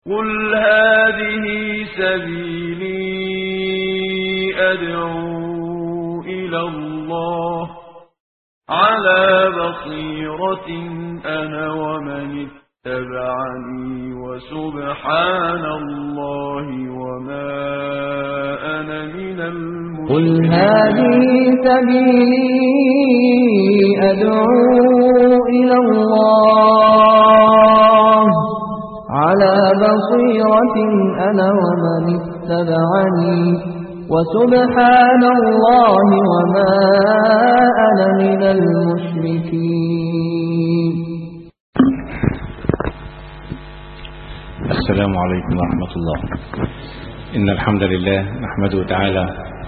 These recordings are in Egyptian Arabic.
قل هذه سبيلي أدعو إلى الله على بصيرة أنا ومن اتبعني وسبحان الله وما أنا من قل المشركين هذه سبيلي أدعو إلى الله على بصيرة أنا ومن اتبعني وسبحان الله وما أنا من المشركين السلام عليكم ورحمة الله إن الحمد لله نحمده تعالى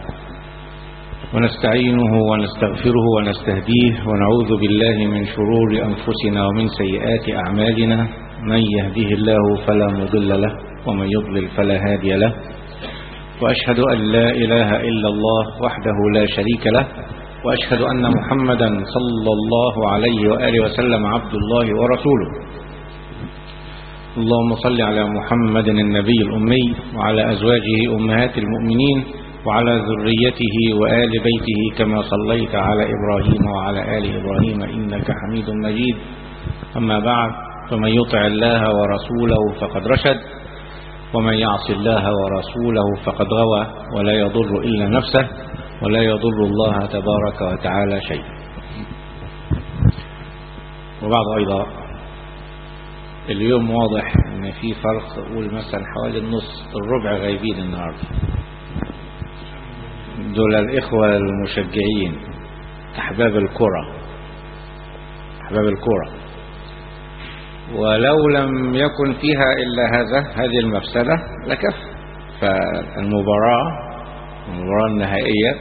ونستعينه ونستغفره ونستهديه ونعوذ بالله من شرور أنفسنا ومن سيئات أعمالنا من يهده الله فلا مضل له ومن يضلل فلا هادي له وأشهد أن لا إله إلا الله وحده لا شريك له وأشهد أن محمدا صلى الله عليه وآله وسلم عبد الله ورسوله اللهم صل على محمد النبي الأمي وعلى أزواجه أمهات المؤمنين وعلى ذريته وآل بيته كما صليت على إبراهيم وعلى آل إبراهيم إنك حميد مجيد أما بعد فمن يطع الله ورسوله فقد رشد ومن يعص الله ورسوله فقد غوى ولا يضر إلا نفسه ولا يضر الله تبارك وتعالى شيء وبعد أيضا اليوم واضح ان في فرق قول مثلا حوالي النص الربع غايبين النهارده دول الاخوه المشجعين احباب الكره احباب الكره ولو لم يكن فيها الا هذا هذه المفسده لكفى فالمباراه المباراه النهائيه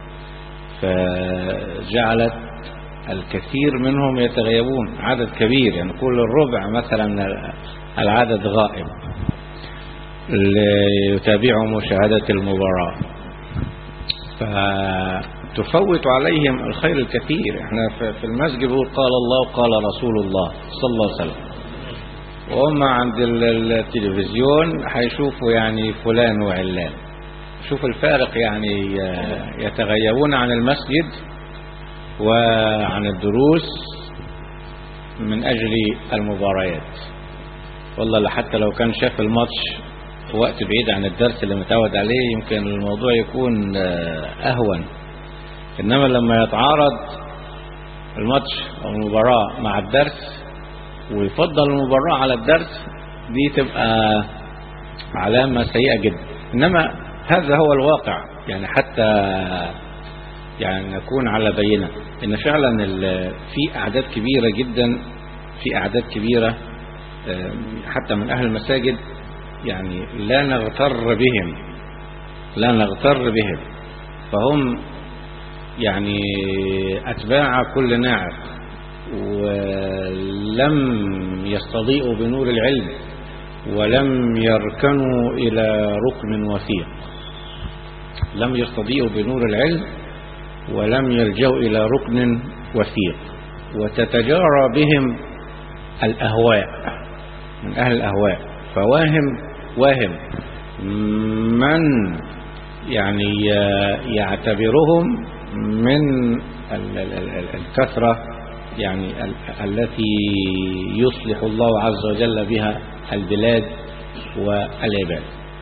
فجعلت الكثير منهم يتغيبون عدد كبير يعني كل الربع مثلا من العدد غائب ليتابعوا مشاهدة المباراة فتفوت عليهم الخير الكثير احنا في المسجد بيقول قال الله وقال رسول الله صلى الله عليه وسلم وهم عند التلفزيون هيشوفوا يعني فلان وعلان شوف الفارق يعني يتغيبون عن المسجد وعن الدروس من أجل المباريات والله حتى لو كان شاف الماتش في وقت بعيد عن الدرس اللي متعود عليه يمكن الموضوع يكون أهون إنما لما يتعارض الماتش أو المباراة مع الدرس ويفضل المباراة على الدرس دي تبقى علامة سيئة جدا إنما هذا هو الواقع يعني حتى يعني نكون على بينة ان فعلا في اعداد كبيرة جدا في اعداد كبيرة حتى من اهل المساجد يعني لا نغتر بهم لا نغتر بهم فهم يعني اتباع كل ناعق ولم يستضيئوا بنور العلم ولم يركنوا الى ركن وثيق لم يستضيئوا بنور العلم ولم يلجوا إلى ركن وثيق وتتجارى بهم الأهواء من أهل الأهواء فواهم واهم من يعني يعتبرهم من الكثرة يعني التي يصلح الله عز وجل بها البلاد والعباد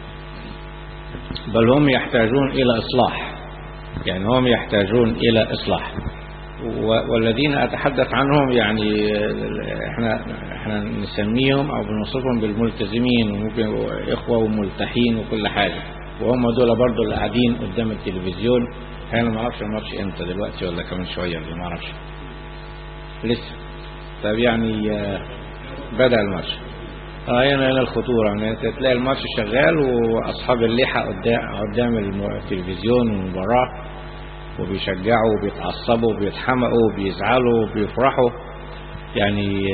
بل هم يحتاجون إلى إصلاح يعني هم يحتاجون إلى إصلاح والذين أتحدث عنهم يعني احنا احنا نسميهم أو بنوصفهم بالملتزمين وممكن إخوة وملتحين وكل حاجة وهم دول برضو اللي قاعدين قدام التلفزيون انا ما اعرفش الماتش امتى دلوقتي ولا كمان شوية ولا ما اعرفش لسه طب يعني بدأ الماتش اه هنا هنا الخطورة ان تلاقي الماتش شغال واصحاب اللحى قدام قدام التلفزيون والمباراة وبيشجعوا وبيتعصبوا وبيتحمقوا وبيزعلوا وبيفرحوا يعني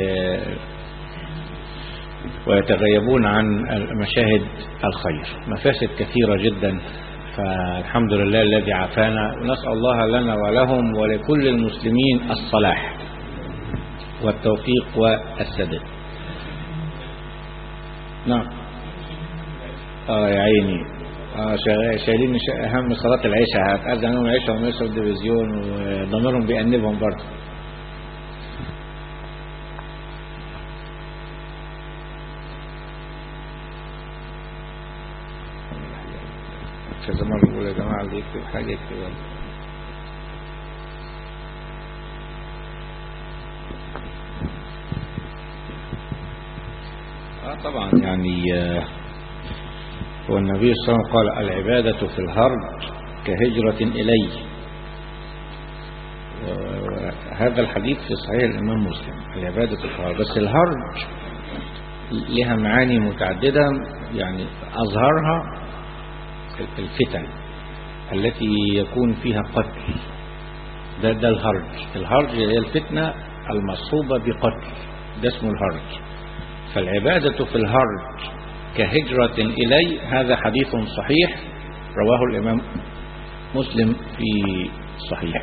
ويتغيبون عن مشاهد الخير مفاسد كثيرة جدا فالحمد لله الذي عافانا ونسأل الله لنا ولهم ولكل المسلمين الصلاح والتوفيق والسداد نعم اه يا عيني اه شغال- شايلين ش- اهم صلاه العشاء هتأذن عنهم العشاء وهم يشرب التلفزيون وضميرهم بيأنبهم برضه كذا مرة بقول يا جماعة اللي يكتب حاجة يكتب يلا. اه طبعا يعني آه، هو النبي صلى الله عليه وسلم قال العبادة في الهرج كهجرة إلي وهذا الحديث في صحيح الإمام مسلم العبادة في الهرج بس الهرج لها معاني متعددة يعني أظهرها الفتن التي يكون فيها قتل ده ده الهرج الهرج هي الفتنة المصحوبة بقتل ده اسمه الهرج فالعبادة في الهرج كهجرة إلي هذا حديث صحيح رواه الإمام مسلم في صحيح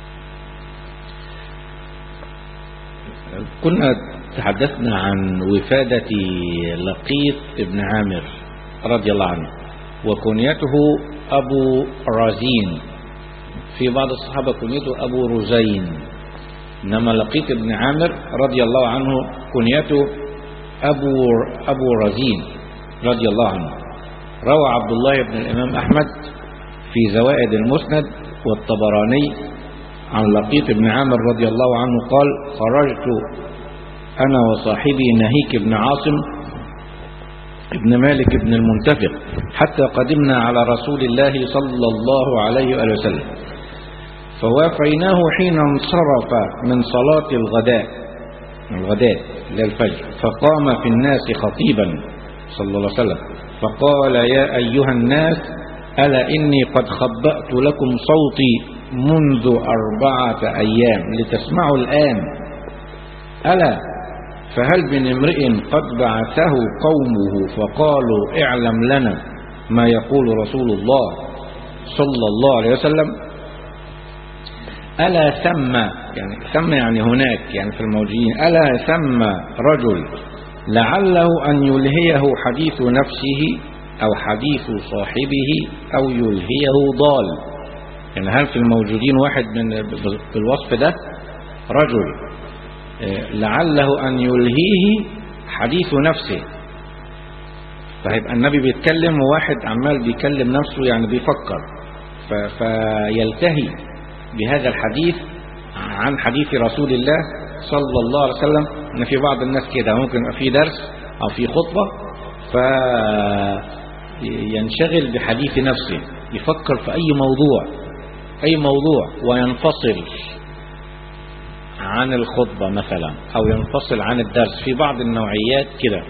كنا تحدثنا عن وفادة لقيط ابن عامر رضي الله عنه وكنيته أبو رزين في بعض الصحابة كنيته أبو رزين إنما لقيط ابن عامر رضي الله عنه كنيته أبو, أبو رزين رضي الله عنه روى عبد الله بن الإمام أحمد في زوائد المسند والطبراني عن لقيط بن عامر رضي الله عنه قال خرجت أنا وصاحبي نهيك بن عاصم ابن مالك بن المنتفق حتى قدمنا على رسول الله صلى الله عليه وآله وسلم فوافيناه حين انصرف من صلاة الغداء الغداء للفجر فقام في الناس خطيبا صلى الله عليه وسلم فقال يا أيها الناس ألا إني قد خبأت لكم صوتي منذ أربعة أيام لتسمعوا الآن ألا فهل من امرئ قد بعثه قومه فقالوا اعلم لنا ما يقول رسول الله صلى الله عليه وسلم ألا ثم يعني ثم يعني هناك يعني في الموجودين ألا ثم رجل لعله أن يلهيه حديث نفسه أو حديث صاحبه أو يلهيه ضال يعني هل في الموجودين واحد من بالوصف ده رجل لعله أن يلهيه حديث نفسه فهيبقى النبي بيتكلم وواحد عمال بيكلم نفسه يعني بيفكر فيلتهي بهذا الحديث عن حديث رسول الله صلى الله عليه وسلم ان في بعض الناس كده ممكن يبقى في درس او في خطبة فينشغل بحديث نفسه يفكر في اي موضوع اي موضوع وينفصل عن الخطبة مثلا او ينفصل عن الدرس في بعض النوعيات كده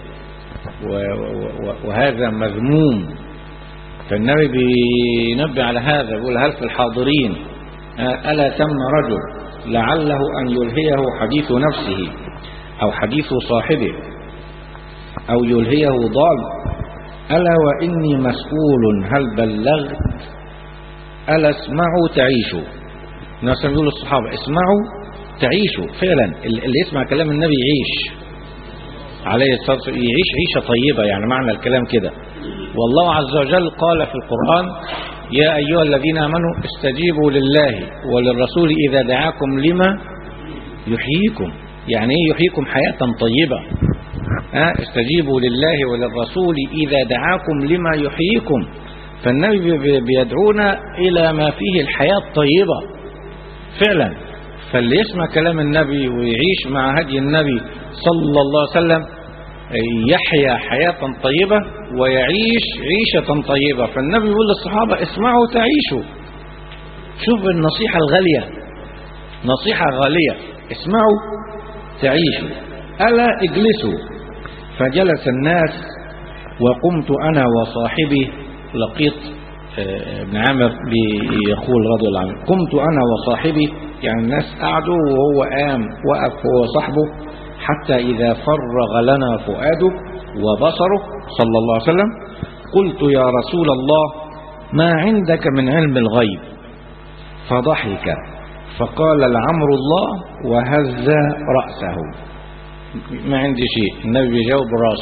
وهذا مذموم فالنبي بينبه على هذا يقول هل في الحاضرين ألا ثم رجل لعله أن يلهيه حديث نفسه أو حديث صاحبه أو يلهيه ضال ألا وإني مسؤول هل بلغت ألا اسمعوا تعيشوا الناس يقول الصحابة اسمعوا تعيشوا فعلا اللي يسمع كلام النبي يعيش عليه الصلاة والسلام يعيش عيشة طيبة يعني معنى الكلام كده والله عز وجل قال في القرآن يا أيها الذين آمنوا استجيبوا لله وللرسول إذا دعاكم لما يحييكم يعني ايه يحييكم حياة طيبة ها استجيبوا لله وللرسول إذا دعاكم لما يحييكم فالنبي بيدعونا إلى ما فيه الحياة الطيبة فعلا فاللي يسمع كلام النبي ويعيش مع هدي النبي صلى الله عليه وسلم يحيا حياة طيبة ويعيش عيشة طيبة فالنبي يقول للصحابة اسمعوا تعيشوا شوف النصيحة الغالية نصيحة غالية اسمعوا تعيشوا ألا اجلسوا فجلس الناس وقمت أنا وصاحبي لقيط ابن عامر بيقول رضي الله عنه قمت أنا وصاحبي يعني الناس قعدوا وهو قام وقف هو صاحبه حتى إذا فرغ لنا فؤاده وبصره صلى الله عليه وسلم قلت يا رسول الله ما عندك من علم الغيب فضحك فقال لعمر الله وهز رأسه ما عندي شيء النبي بيجاوب براسه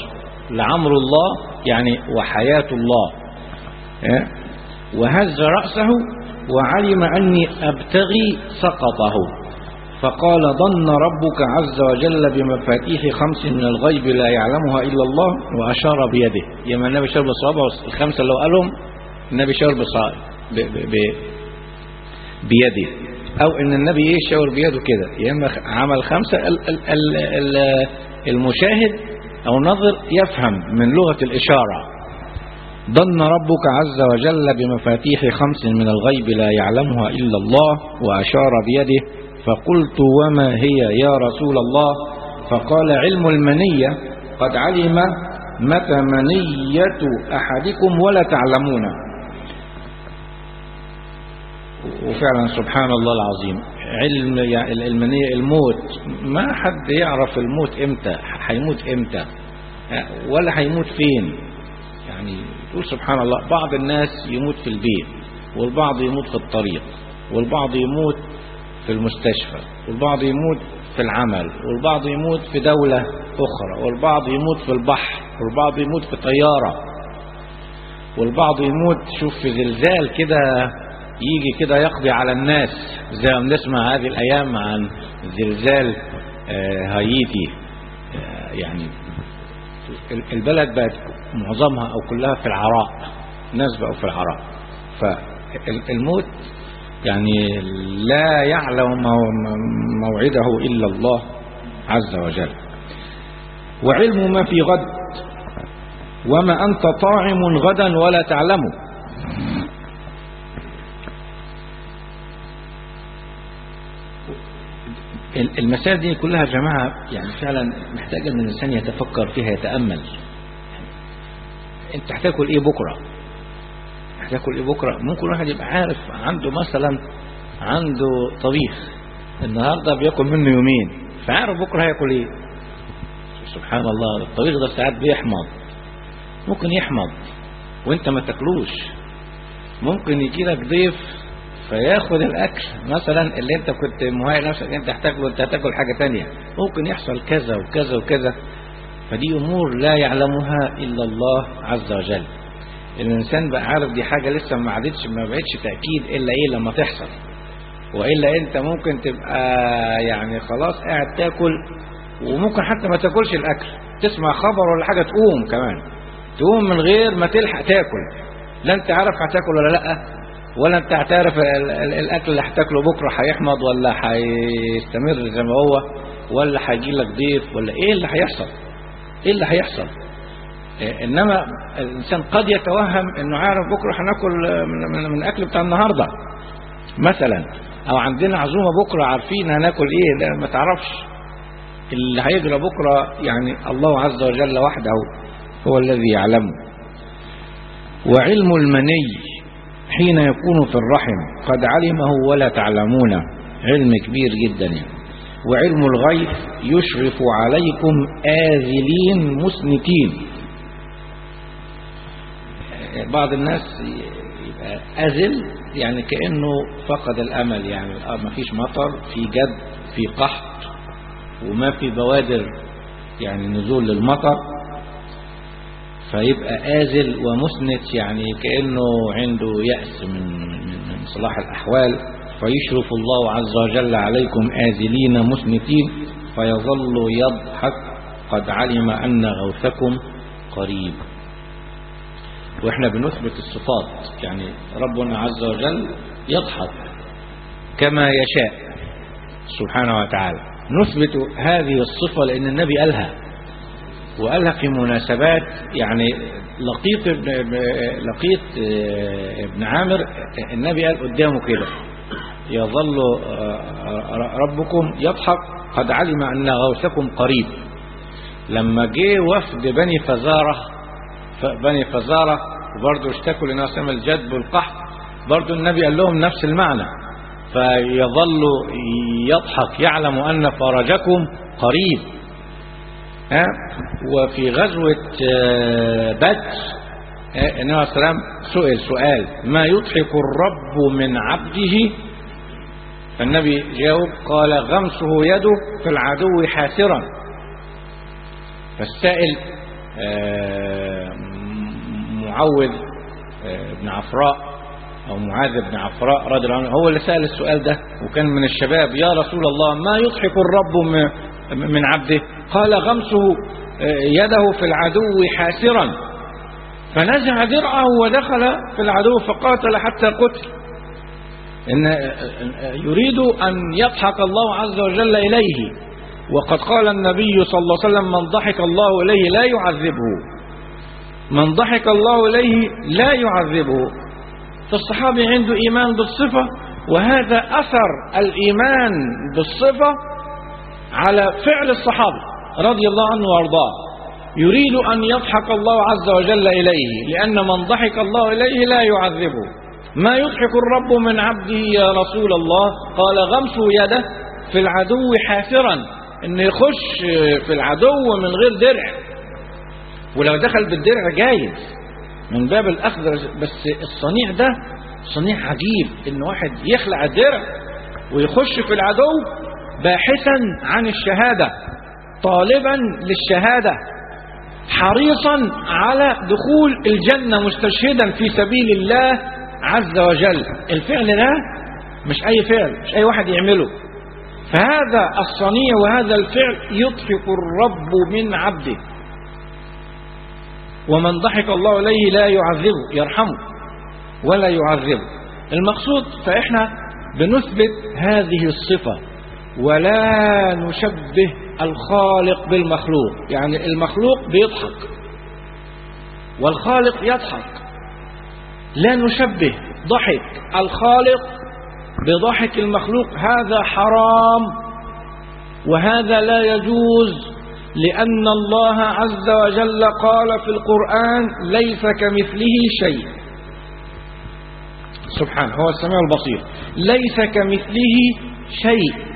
لعمر الله يعني وحياة الله إيه؟ وهز رأسه وعلم أني أبتغي سقطه فقال ظن ربك عز وجل بمفاتيح خمس من الغيب لا يعلمها إلا الله وأشار بيده يما النبي شار بصوابه الخمسة اللي هو قالهم النبي شار بصوابه ب ب ب بيده أو إن النبي إيه شاور بيده كده يا إما عمل خمسة ال ال ال ال المشاهد أو نظر يفهم من لغة الإشارة ظن ربك عز وجل بمفاتيح خمس من الغيب لا يعلمها إلا الله وأشار بيده فقلت وما هي يا رسول الله فقال علم المنية قد علم متى منية أحدكم ولا تعلمون وفعلا سبحان الله العظيم علم يعني المنية الموت ما حد يعرف الموت امتى هيموت امتى ولا هيموت فين يعني تقول سبحان الله بعض الناس يموت في البيت والبعض يموت في الطريق والبعض يموت في المستشفى والبعض يموت في العمل والبعض يموت في دولة أخرى والبعض يموت في البحر والبعض يموت في طيارة والبعض يموت شوف في زلزال كده يجي كده يقضي على الناس زي ما بنسمع هذه الأيام عن زلزال هايتي يعني البلد بقت معظمها أو كلها في العراء الناس بقوا في العراء فالموت يعني لا يعلم موعده إلا الله عز وجل وعلم ما في غد وما أنت طاعم غدا ولا تعلم المسائل دي كلها يا جماعة يعني فعلا محتاجة ان الإنسان يتفكر فيها يتأمل انت هتاكل ايه بكرة هتاكل ايه بكرة ممكن واحد يبقى عارف عنده مثلا عنده طبيخ النهاردة بياكل منه يومين فعارف بكرة هياكل ايه سبحان الله الطبيخ ده ساعات بيحمض ممكن يحمض وانت ما تاكلوش ممكن يجي لك ضيف فياخد الاكل مثلا اللي انت كنت مهيئ نفسك انت هتاكله انت هتاكل حاجه تانية ممكن يحصل كذا وكذا وكذا فدي امور لا يعلمها الا الله عز وجل الانسان بقى عارف دي حاجه لسه ما عادتش ما بقتش تاكيد الا ايه لما تحصل والا انت ممكن تبقى يعني خلاص قاعد تاكل وممكن حتى ما تاكلش الاكل تسمع خبر ولا حاجه تقوم كمان تقوم من غير ما تلحق تاكل لا انت عارف هتاكل ولا لا ولا انت هتعرف الاكل اللي هتاكله بكره هيحمض ولا هيستمر زي ما هو ولا هيجي لك ضيف ولا ايه اللي هيحصل ايه اللي هيحصل إيه انما الانسان قد يتوهم انه عارف بكره هناكل من, من, من الاكل بتاع النهارده مثلا او عندنا عزومه بكره عارفين هناكل ايه لا ما تعرفش اللي هيجرى بكره يعني الله عز وجل وحده هو الذي يعلمه وعلم المني حين يكون في الرحم قد علمه ولا تعلمون علم كبير جدا يعني وعلم الغيب يشرف عليكم آذلين مسنتين بعض الناس يبقى أذل يعني كأنه فقد الأمل يعني ما فيش مطر في جد في قحط وما في بوادر يعني نزول للمطر فيبقى آزل ومسنت يعني كأنه عنده يأس من, من, من صلاح الأحوال فيشرف الله عز وجل عليكم آزلين مسنتين فيظل يضحك قد علم أن غوثكم قريب وإحنا بنثبت الصفات يعني ربنا عز وجل يضحك كما يشاء سبحانه وتعالى نثبت هذه الصفة لأن النبي قالها وقالها في مناسبات يعني لقيط ابن لقيط ابن عامر النبي قال قدامه كده يظل ربكم يضحك قد علم أن غوثكم قريب لما جه وفد بني فزارة بني فزارة وبرضه اشتكوا لناس الجد والقحط برضه النبي قال لهم نفس المعنى فيظل يضحك يعلم أن فرجكم قريب ها وفي غزوة بدر النبي عليه السلام سئل سؤال ما يضحك الرب من عبده فالنبي جاوب قال غمسه يده في العدو حاسرا فالسائل آه، م- معوذ آه، بن عفراء أو معاذ بن عفراء رضي الله عنه هو اللي سأل السؤال ده وكان من الشباب يا رسول الله ما يضحك الرب م- من عبده قال غمسه آه، يده في العدو حاسرا فنزع درعه ودخل في العدو فقاتل حتى قتل إن يريد أن يضحك الله عز وجل إليه وقد قال النبي صلى الله عليه وسلم من ضحك الله إليه لا يعذبه من ضحك الله إليه لا يعذبه فالصحابي عنده إيمان بالصفة وهذا أثر الإيمان بالصفة على فعل الصحابة رضي الله عنه وارضاه يريد أن يضحك الله عز وجل إليه لأن من ضحك الله إليه لا يعذبه ما يضحك الرب من عبده يا رسول الله قال غمس يده في العدو حافرا ان يخش في العدو من غير درع ولو دخل بالدرع جايز من باب الاخذ بس الصنيع ده صنيع عجيب ان واحد يخلع الدرع ويخش في العدو باحثا عن الشهاده طالبا للشهاده حريصا على دخول الجنه مستشهدا في سبيل الله عز وجل الفعل ده مش اي فعل مش اي واحد يعمله فهذا الصنيع وهذا الفعل يضحك الرب من عبده ومن ضحك الله إليه لا يعذبه يرحمه ولا يعذبه المقصود فإحنا بنثبت هذه الصفة ولا نشبه الخالق بالمخلوق يعني المخلوق بيضحك والخالق يضحك لا نشبه ضحك الخالق بضحك المخلوق هذا حرام وهذا لا يجوز لأن الله عز وجل قال في القرآن ليس كمثله شيء سبحانه هو السميع البصير ليس كمثله شيء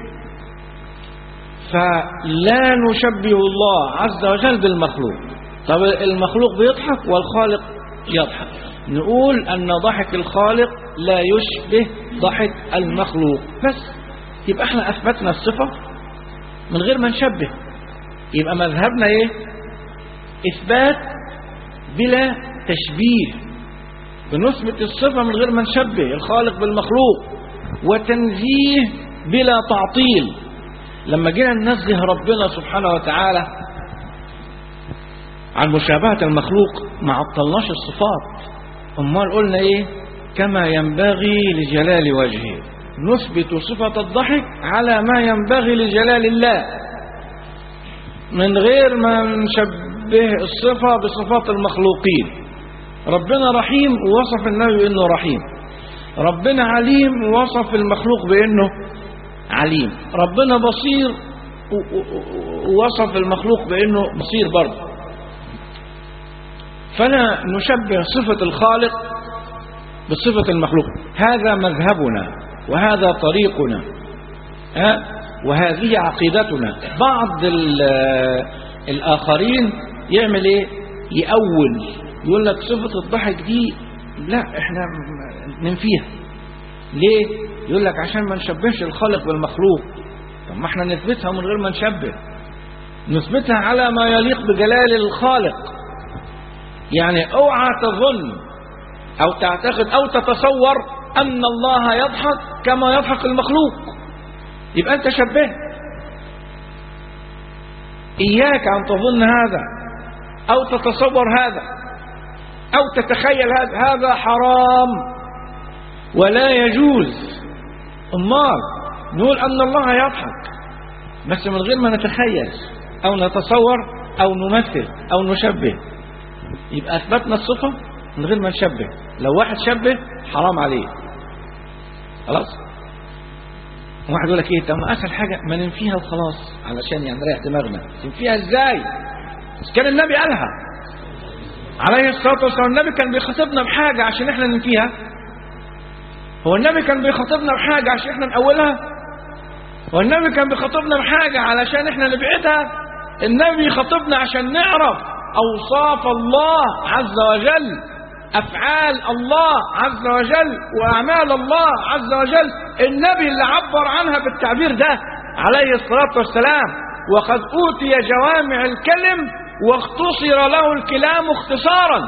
فلا نشبه الله عز وجل بالمخلوق طب المخلوق بيضحك والخالق يضحك نقول أن ضحك الخالق لا يشبه ضحك المخلوق بس يبقى احنا أثبتنا الصفة من غير ما نشبه يبقى مذهبنا ايه إثبات بلا تشبيه بنثبت الصفة من غير ما نشبه الخالق بالمخلوق وتنزيه بلا تعطيل لما جينا ننزه ربنا سبحانه وتعالى عن مشابهة المخلوق ما عطلناش الصفات امال قلنا ايه كما ينبغي لجلال وجهه نثبت صفة الضحك على ما ينبغي لجلال الله من غير ما نشبه الصفة بصفات المخلوقين ربنا رحيم ووصف النبي بأنه رحيم ربنا عليم ووصف المخلوق بأنه عليم ربنا بصير ووصف المخلوق بأنه بصير برضه فلا نشبه صفة الخالق بصفة المخلوق هذا مذهبنا وهذا طريقنا ها وهذه عقيدتنا بعض الآخرين يعمل ايه يأول يقول لك صفة الضحك دي لا احنا ننفيها ليه يقول لك عشان ما نشبهش الخالق بالمخلوق طب ما احنا نثبتها من غير ما نشبه نثبتها على ما يليق بجلال الخالق يعني اوعى تظن او تعتقد او تتصور ان الله يضحك كما يضحك المخلوق يبقى انت شبهت اياك ان تظن هذا او تتصور هذا او تتخيل هذا هذا حرام ولا يجوز امال نقول ان الله يضحك بس من غير ما نتخيل او نتصور او نمثل او نشبه يبقى اثبتنا الصفه من غير ما نشبه لو واحد شبه حرام عليه خلاص واحد يقول لك ايه طب ما اسهل حاجه ما ننفيها وخلاص علشان يعني نريح دماغنا ننفيها ازاي كان النبي قالها عليه الصلاه والسلام النبي كان بيخاطبنا بحاجه عشان احنا ننفيها هو النبي كان بيخاطبنا بحاجه عشان احنا نأولها هو النبي كان بيخاطبنا بحاجه علشان احنا نبعدها النبي يخاطبنا عشان نعرف اوصاف الله عز وجل افعال الله عز وجل واعمال الله عز وجل النبي اللي عبر عنها بالتعبير ده عليه الصلاه والسلام وقد اوتي جوامع الكلم واختصر له الكلام اختصارا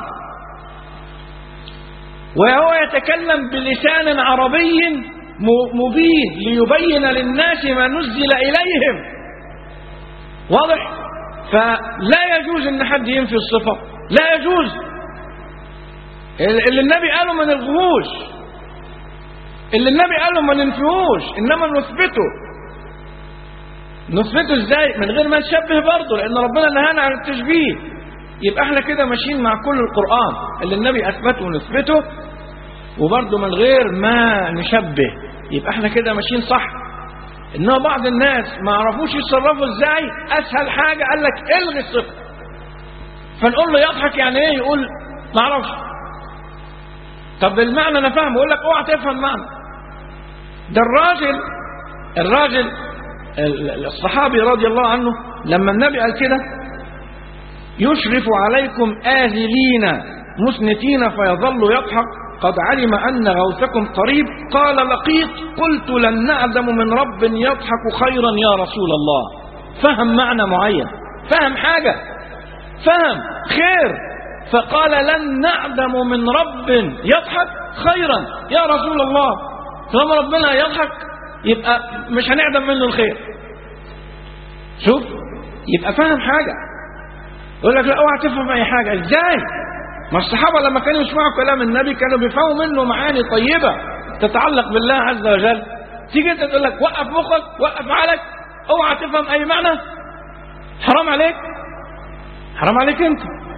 وهو يتكلم بلسان عربي م- مبين ليبين للناس ما نزل إليهم واضح فلا يجوز ان حد ينفي الصفة لا يجوز ال- اللي النبي قاله ما نلغوش اللي النبي قاله ما ننفيهوش انما نثبته نثبته ازاي من غير ما نشبه برضه لان ربنا نهانا عن التشبيه يبقى احنا كده ماشيين مع كل القرآن اللي النبي اثبته ونثبته وبرضه من غير ما نشبه يبقى احنا كده ماشيين صح انما بعض الناس ما عرفوش يتصرفوا ازاي اسهل حاجة قال لك الغي الصفة فنقول له يضحك يعني ايه يقول ما اعرفش طب المعنى انا فاهمه يقول لك اوعى تفهم معنى ده الراجل الراجل ال- الصحابي رضي الله عنه لما النبي قال كده يشرف عليكم آذلين مسنتين فيظل يضحك قد علم أن غوثكم قريب قال لقيط قلت لن نعدم من رب يضحك خيرا يا رسول الله فهم معنى معين فهم حاجة فهم خير فقال لن نعدم من رب يضحك خيرا يا رسول الله طالما ربنا يضحك يبقى مش هنعدم منه الخير شوف يبقى فاهم حاجة يقول لك لا اوعى تفهم اي حاجة ازاي ما الصحابة لما كانوا يسمعوا كلام النبي كانوا بيفهموا منه معاني طيبة تتعلق بالله عز وجل تيجي انت تقول لك وقف مخك وقف عقلك اوعى تفهم اي معنى حرام عليك حرام عليك انت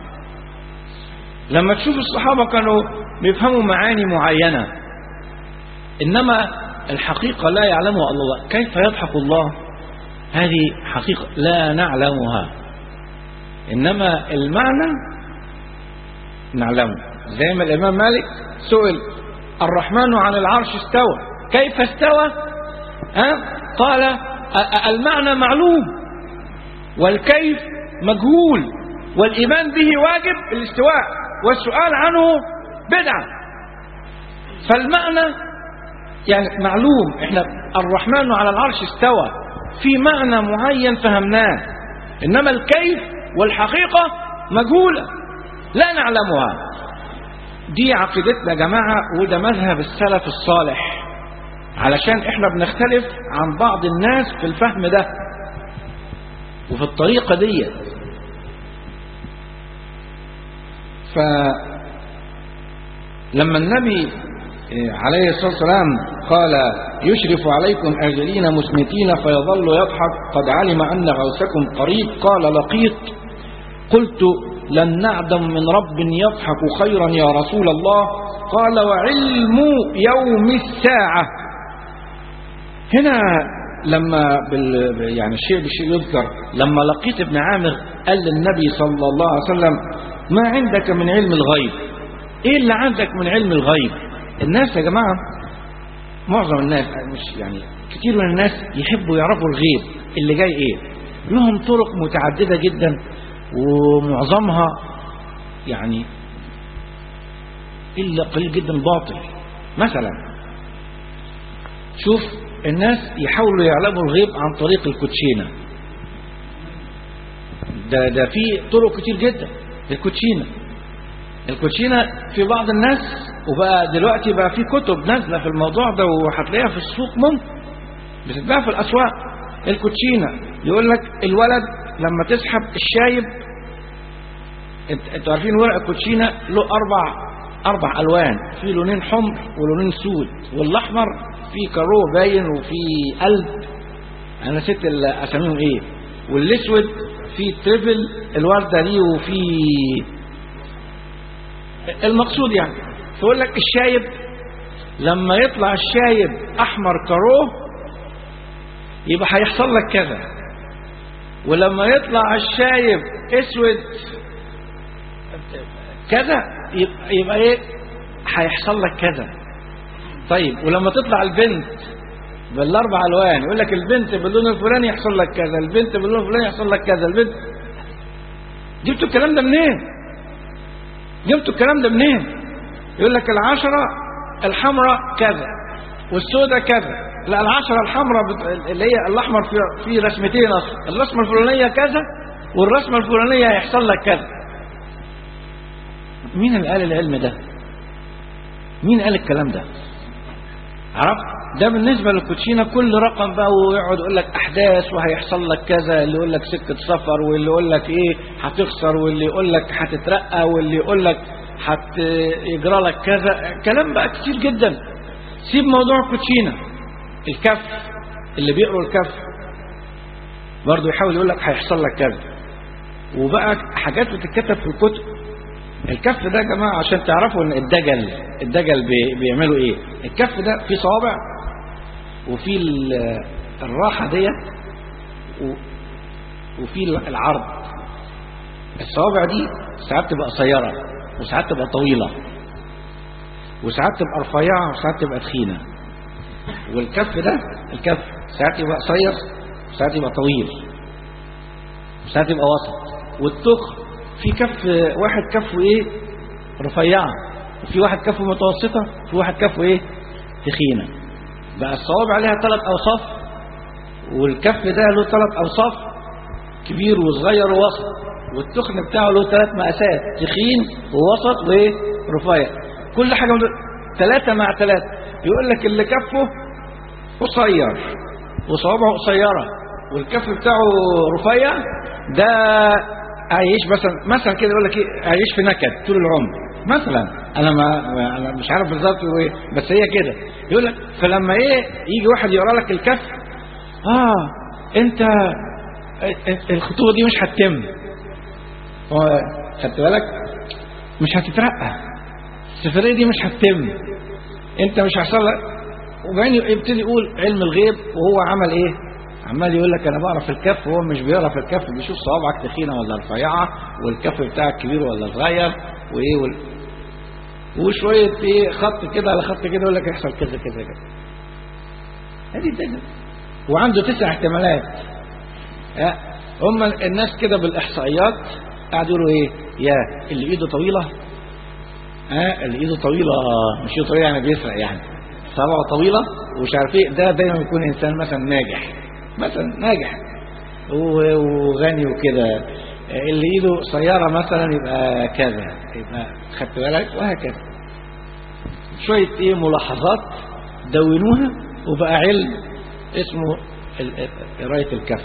لما تشوف الصحابة كانوا بيفهموا معاني معينة إنما الحقيقة لا يعلمها إلا الله كيف يضحك الله هذه حقيقة لا نعلمها إنما المعنى نعلمه زي ما الإمام مالك سئل الرحمن عن العرش استوى كيف استوى ها؟ قال أ- أ- المعنى معلوم والكيف مجهول والإيمان به واجب الاستواء والسؤال عنه بدعة فالمعنى يعني معلوم احنا الرحمن على العرش استوى في معنى معين فهمناه انما الكيف والحقيقة مجهولة لا نعلمها دي عقيدتنا يا جماعة وده مذهب السلف الصالح علشان احنا بنختلف عن بعض الناس في الفهم ده وفي الطريقة ديت فلما النبي عليه الصلاة والسلام قال يشرف عليكم أجلين مسمتين فيظل يضحك قد علم أن غوثكم قريب قال لقيط قلت لن نعدم من رب يضحك خيرا يا رسول الله قال وعلم يوم الساعة هنا لما بال يعني الشيء بالشيء يذكر لما لقيت ابن عامر قال للنبي صلى الله عليه وسلم ما عندك من علم الغيب ايه اللي عندك من علم الغيب الناس يا جماعة معظم الناس مش يعني كتير من الناس يحبوا يعرفوا الغيب اللي جاي ايه لهم طرق متعددة جدا ومعظمها يعني إلا قليل جدا باطل مثلا شوف الناس يحاولوا يعلموا الغيب عن طريق الكوتشينة ده ده في طرق كتير جدا الكوتشينة الكوتشينة في بعض الناس وبقى دلوقتي بقى في كتب نازلة في الموضوع ده وهتلاقيها في السوق ممكن بتتباع في الأسواق الكوتشينة يقول لك الولد لما تسحب الشايب انتوا عارفين ورق الكوتشينة له أربع أربع ألوان في لونين حمر ولونين سود والأحمر في كارو باين وفي قلب أنا نسيت ال- أساميهم إيه والأسود في تريبل الوردة دي وفي المقصود يعني فيقول لك الشايب لما يطلع الشايب أحمر كارو يبقى هيحصل لك كذا ولما يطلع الشايب اسود كذا يبقى, يبقى ايه هيحصل لك كذا طيب ولما تطلع البنت بالاربع الوان يقول لك البنت باللون الفلاني يحصل لك كذا البنت باللون الفلاني يحصل لك كذا البنت جبتوا الكلام ده منين جبتوا الكلام ده منين يقول لك العشرة الحمراء كذا والسوداء كذا لا العشرة الحمراء بت... اللي هي الأحمر في, في رسمتين أصلا الرسمة الفلانية كذا والرسمة الفلانية هيحصل لك كذا مين اللي قال العلم ده مين قال الكلام ده عرفت ده بالنسبة للكوتشينة كل رقم بقى ويقعد يقول لك أحداث وهيحصل لك كذا اللي يقول لك سكة سفر واللي يقول لك إيه هتخسر واللي يقول لك هتترقى واللي يقول لك هيجرى لك كذا كلام بقى كتير جدا سيب موضوع الكوتشينة الكف اللي بيقروا الكف برضه يحاول يقول لك هيحصل لك كذا وبقى حاجات بتتكتب في الكتب الكف ده يا جماعه عشان تعرفوا ان الدجل الدجل بي- بيعملوا ايه الكف ده فيه صوابع وفي ال- الراحه ديت و- وفي العرض الصوابع دي ساعات تبقى قصيره وساعات تبقى طويله وساعات تبقى رفيعه وساعات تبقى تخينه والكف ده الكف ساعات يبقى قصير وساعات يبقى طويل وساعات يبقى وسط والتخ في كف واحد كفه ايه رفيعه وفي واحد كفه متوسطه وفي واحد كفه ايه تخينه بقى الصوابع عليها ثلاث اوصاف والكف ده له ثلاث اوصاف كبير وصغير ووسط والتخن بتاعه له ثلاث مقاسات تخين ووسط وايه رفيع كل حاجه من دول ثلاثه مع ثلاثه يقول لك اللي كفه قصير وصوابعه قصيره والكف بتاعه رفيع ده هيعيش مثلا مثلا كده يقول لك ايه هيعيش في نكد طول العمر مثلا انا ما ما- انا مش عارف بالظبط هو ايه بس هي كده يقول لك فلما ايه يجي واحد يقرا لك الكف اه انت الخطوبه دي مش هتتم هو خدت بالك مش هتترقى السفريه دي مش هتتم انت مش هيحصل لك وبعدين يبتدي يقول علم الغيب وهو عمل ايه عمال يقول لك انا بقرا في الكف وهو مش بيقرا في الكف بيشوف صوابعك تخينه ولا رفيعه والكف بتاعك كبير ولا صغير وايه وال... وشويه ايه خط كده على خط كده يقول لك يحصل كذا كذا كذا هذه الدجل وعنده تسع احتمالات ها، هم الناس كده بالاحصائيات قاعدوا يقولوا ايه يا اللي ايده طويله ها اللي ايده طويله مش ايده طويله يعني بيسرق يعني صبعه طويله ومش عارف ايه ده دايما بيكون انسان مثلا ناجح مثلا ناجح و- وغني وكده اللي ايده قصيره مثلا يبقى كذا يبقى خدت بالك وهكذا شويه ايه ملاحظات دونوها وبقى علم اسمه ال- ال- قرايه الكف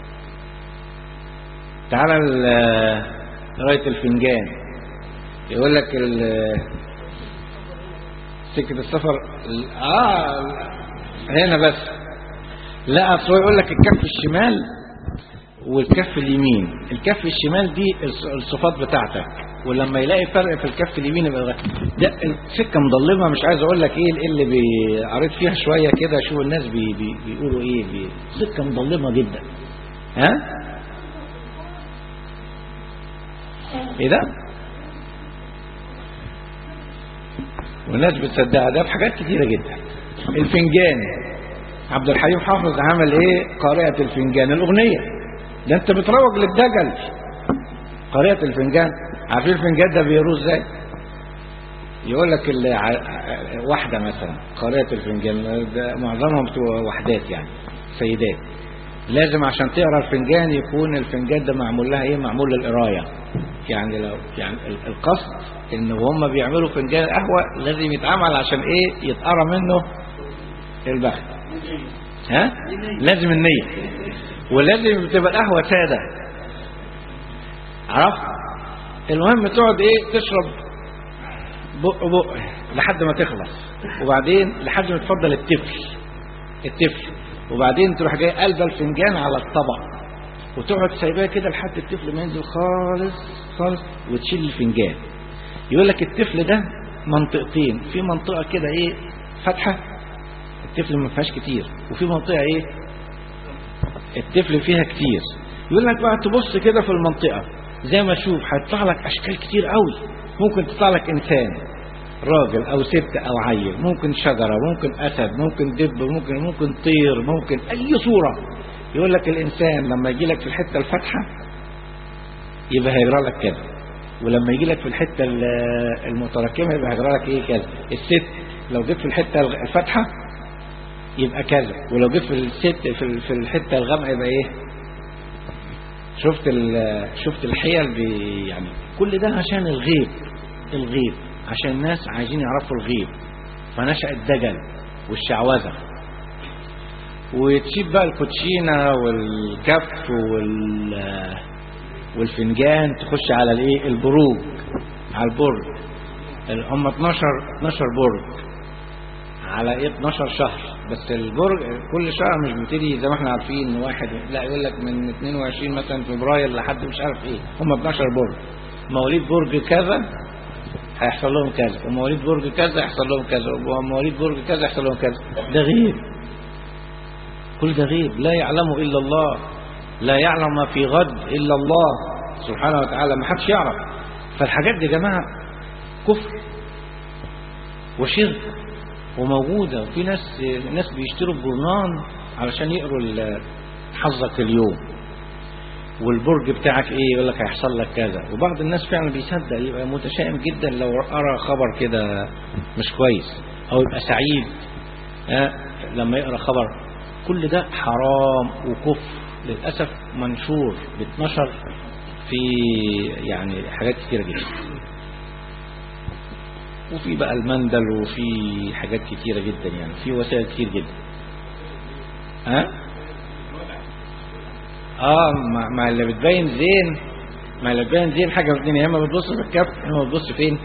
تعالى ال- قرايه الفنجان يقول لك ال- سكه السفر ال- اه هنا بس لا اصل هو يقول لك الكف الشمال والكف اليمين الكف الشمال دي الص- الصفات بتاعتك ولما يلاقي فرق في الكف اليمين يبقى غ- ده السكه مضلمه مش عايز اقول لك ايه إيه اللي بي- قريت فيها شويه كده شوف الناس بي بي بيقولوا ايه بي سكه مضلمه جدا ها ايه ده والناس بتصدقها ده في حاجات كتيره جدا الفنجان عبد الحليم حافظ عمل ايه قارئة الفنجان الاغنية ده انت بتروج للدجل قارئة الفنجان عارفين الفنجان ده بيروح ازاي يقول لك اللي ع- واحدة مثلا قارئة الفنجان ده معظمهم بتوع وحدات يعني سيدات لازم عشان تقرا الفنجان يكون الفنجان ده معمول لها ايه معمول للقرايه يعني لو يعني ال- القصد ان هم بيعملوا فنجان قهوه لازم يتعمل عشان ايه يتقرا منه البخت ها لازم النية ولازم تبقى القهوة سادة عرفت المهم تقعد ايه تشرب بق بق لحد ما تخلص وبعدين لحد ما تفضل التفل التفل وبعدين تروح جاي قلبه الفنجان على الطبق وتقعد سايباه كده لحد التفل ما ينزل خالص خالص وتشيل الفنجان يقول لك التفل ده منطقتين في منطقة كده ايه فتحة التفل ما فيهاش كتير وفي منطقة ايه التفل فيها كتير يقول لك بقى تبص كده في المنطقة زي ما تشوف هيطلع لك اشكال كتير قوي ممكن تطلع لك انسان راجل او ست او عيل ممكن شجرة ممكن اسد ممكن دب ممكن ممكن طير ممكن اي صورة يقول لك الانسان لما يجي لك في الحتة الفاتحة يبقى هيجرى لك كذا ولما يجي لك في الحتة ال- المتراكمة يبقى هيجرى لك ايه كذا الست لو جيت في الحتة الفاتحة يبقى كذا ولو جيت في الست في ال- في الحته الغامقه يبقى ايه شفت ال- شفت الحيل بي يعني كل ده عشان الغيب الغيب عشان الناس عايزين يعرفوا الغيب فنشأ الدجل والشعوذة وتسيب بقى الكوتشينة والكف وال والفنجان تخش على الايه البروج على البرج ال- هم 12 12 برج على ايه 12 شهر بس البرج كل شهر مش بيبتدي زي ما احنا عارفين واحد لا يقول لك من 22 مثلا فبراير لحد مش عارف ايه هم 12 برج مواليد برج كذا هيحصل لهم كذا ومواليد برج كذا يحصل لهم كذا ومواليد برج كذا يحصل لهم كذا ده غيب كل ده غيب لا يعلمه الا الله لا يعلم ما في غد الا الله سبحانه وتعالى ما حدش يعرف فالحاجات دي يا جماعه كفر وشرك وموجودة وفي ناس ناس بيشتروا الجرنان علشان يقروا ال- حظك اليوم والبرج بتاعك ايه يقول لك هيحصل لك كذا وبعض الناس فعلا بيصدق يبقى متشائم جدا لو قرا خبر كده مش كويس او يبقى سعيد آه لما يقرا خبر كل ده حرام وكفر للاسف منشور بيتنشر في يعني حاجات كتيره جدا وفي بقى المندل وفي حاجات كتيرة جدا يعني في وسائل كتير جدا ها اه ما, ما اللي بتبين زين ما اللي بتبين زين حاجة في الدنيا يا اما بتبص في الكف يا اما بتبص فين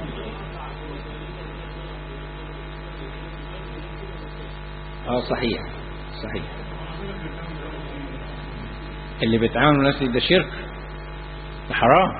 اه صحيح صحيح اللي بيتعامل الناس ده شرك ده حرام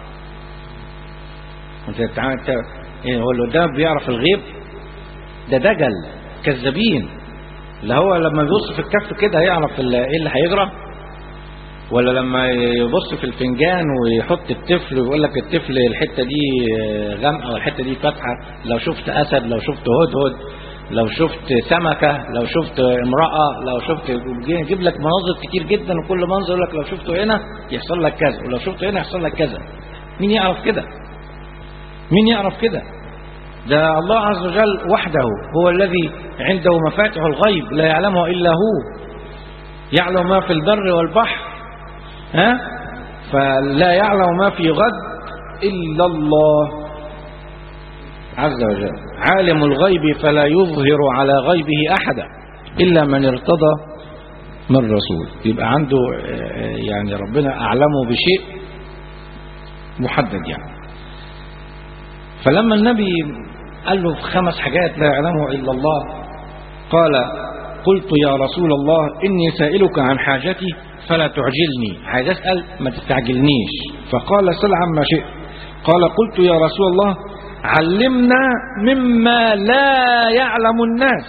انت بتتعامل انت ايه هو اللي قدامك بيعرف الغيب ده دجل كذابين اللي هو لما يبص في الكف كده هيعرف ال- ايه اللي هيجرى ولا لما يبص في الفنجان ويحط الطفل ويقول لك الطفل الحته دي غامقه والحته دي فاتحه لو شفت اسد لو شفت هدهد لو شفت سمكه لو شفت امراه لو شفت يجيب لك مناظر كتير جدا وكل منظر يقول لك لو شفته هنا يحصل لك كذا ولو شفته هنا يحصل لك كذا مين يعرف كده مين يعرف كده ده الله عز وجل وحده هو الذي عنده مفاتح الغيب لا يعلمها إلا هو يعلم ما في البر والبحر ها فلا يعلم ما في غد إلا الله عز وجل عالم الغيب فلا يظهر على غيبه أحدا إلا من ارتضى من رسول يبقى عنده آه، يعني ربنا أعلمه بشيء محدد يعني فلما النبي قال له في خمس حاجات لا يعلمه إلا الله قال قلت يا رسول الله إني سائلك عن حاجتي فلا تعجلني عايز أسأل ما تستعجلنيش فقال سل عما شئت قال قلت يا رسول الله علمنا مما لا يعلم الناس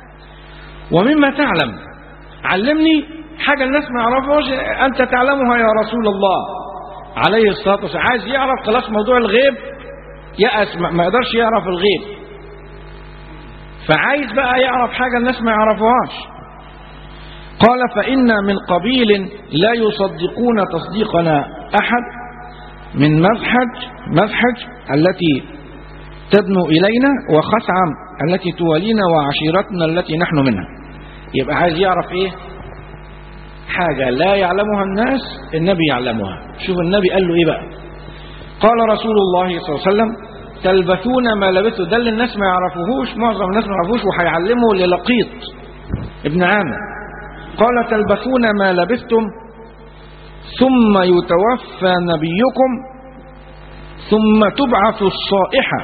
ومما تعلم علمني حاجة الناس ما يعرفوش أنت تعلمها يا رسول الله عليه الصلاة والسلام عايز يعرف خلاص موضوع الغيب يأس ما ما يقدرش يعرف الغيب فعايز بقى يعرف حاجة الناس ما يعرفوهاش قال فإن من قبيل لا يصدقون تصديقنا أحد من مذحج مذحج التي تدنو إلينا وخثعم التي توالينا وعشيرتنا التي نحن منها يبقى عايز يعرف إيه حاجة لا يعلمها الناس النبي يعلمها شوف النبي قال له إيه بقى قال رسول الله صلى الله عليه وسلم تلبثون ما لبثوا ده اللي الناس ما يعرفوهوش معظم الناس ما يعرفوش وهيعلمه للقيط ابن عامر قال تلبثون ما لبثتم ثم يتوفى نبيكم ثم تبعث الصائحة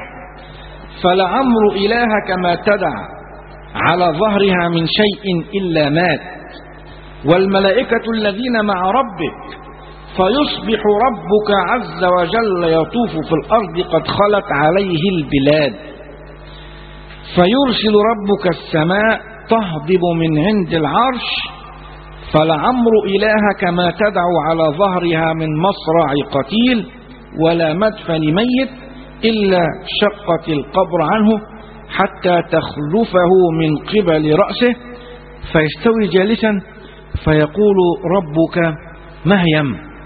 فلعمر إلهك ما تدع على ظهرها من شيء إلا مات والملائكة الذين مع ربك فيصبح ربك عز وجل يطوف في الأرض قد خلت عليه البلاد فيرسل ربك السماء تهضب من عند العرش فلعمر إلهك ما تدع على ظهرها من مصرع قتيل ولا مدفن ميت إلا شقت القبر عنه حتى تخلفه من قبل رأسه فيستوي جالسا فيقول ربك مهيم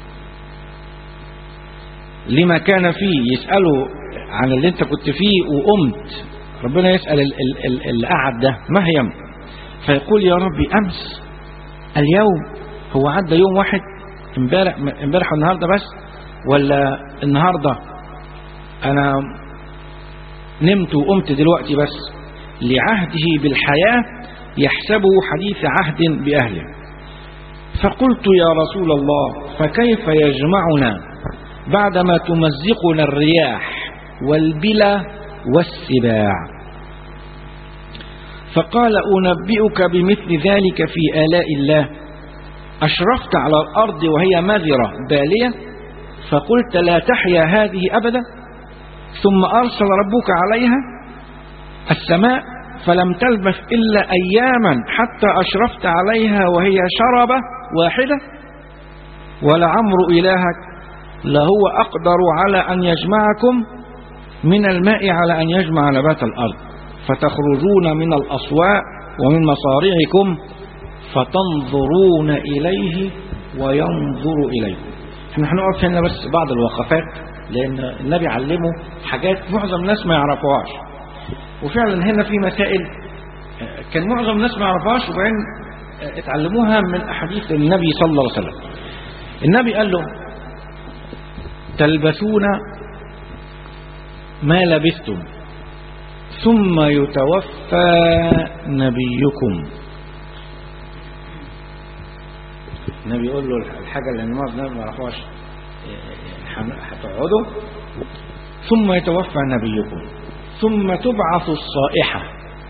لما كان فيه يسأله عن اللي انت كنت فيه وقمت ربنا يسأل ال- ال- ال- اللي قعد ده مهيم فيقول يا ربي أمس اليوم هو عدى يوم واحد امبارح امبارح والنهارده بس ولا النهارده انا نمت وقمت دلوقتي بس لعهده بالحياة يحسبه حديث عهد بأهله فقلت يا رسول الله فكيف يجمعنا بعدما تمزقنا الرياح والبلا والسباع فقال أنبئك بمثل ذلك في آلاء الله أشرفت على الأرض وهي مذرة بالية فقلت لا تحيا هذه أبدا ثم أرسل ربك عليها السماء فلم تلبث إلا أياما حتى أشرفت عليها وهي شربة واحدة ولعمر إلهك لهو أقدر على أن يجمعكم من الماء على أن يجمع نبات الأرض فتخرجون من الأصواء ومن مصارعكم فتنظرون إليه وينظر إليكم احنا هنقف هنا بس بعض الوقفات لأن النبي علمه حاجات معظم الناس ما يعرفوهاش وفعلا هنا في مسائل كان معظم الناس ما يعرفوهاش وبعدين اتعلموها من أحاديث النبي صلى الله عليه وسلم النبي قال له تلبسون ما لبستم ثم يتوفى نبيكم النبي يقول له الحاجة اللي الناس ما يعرفوهاش هتقعدوا ثم يتوفى نبيكم ثم تبعث الصائحة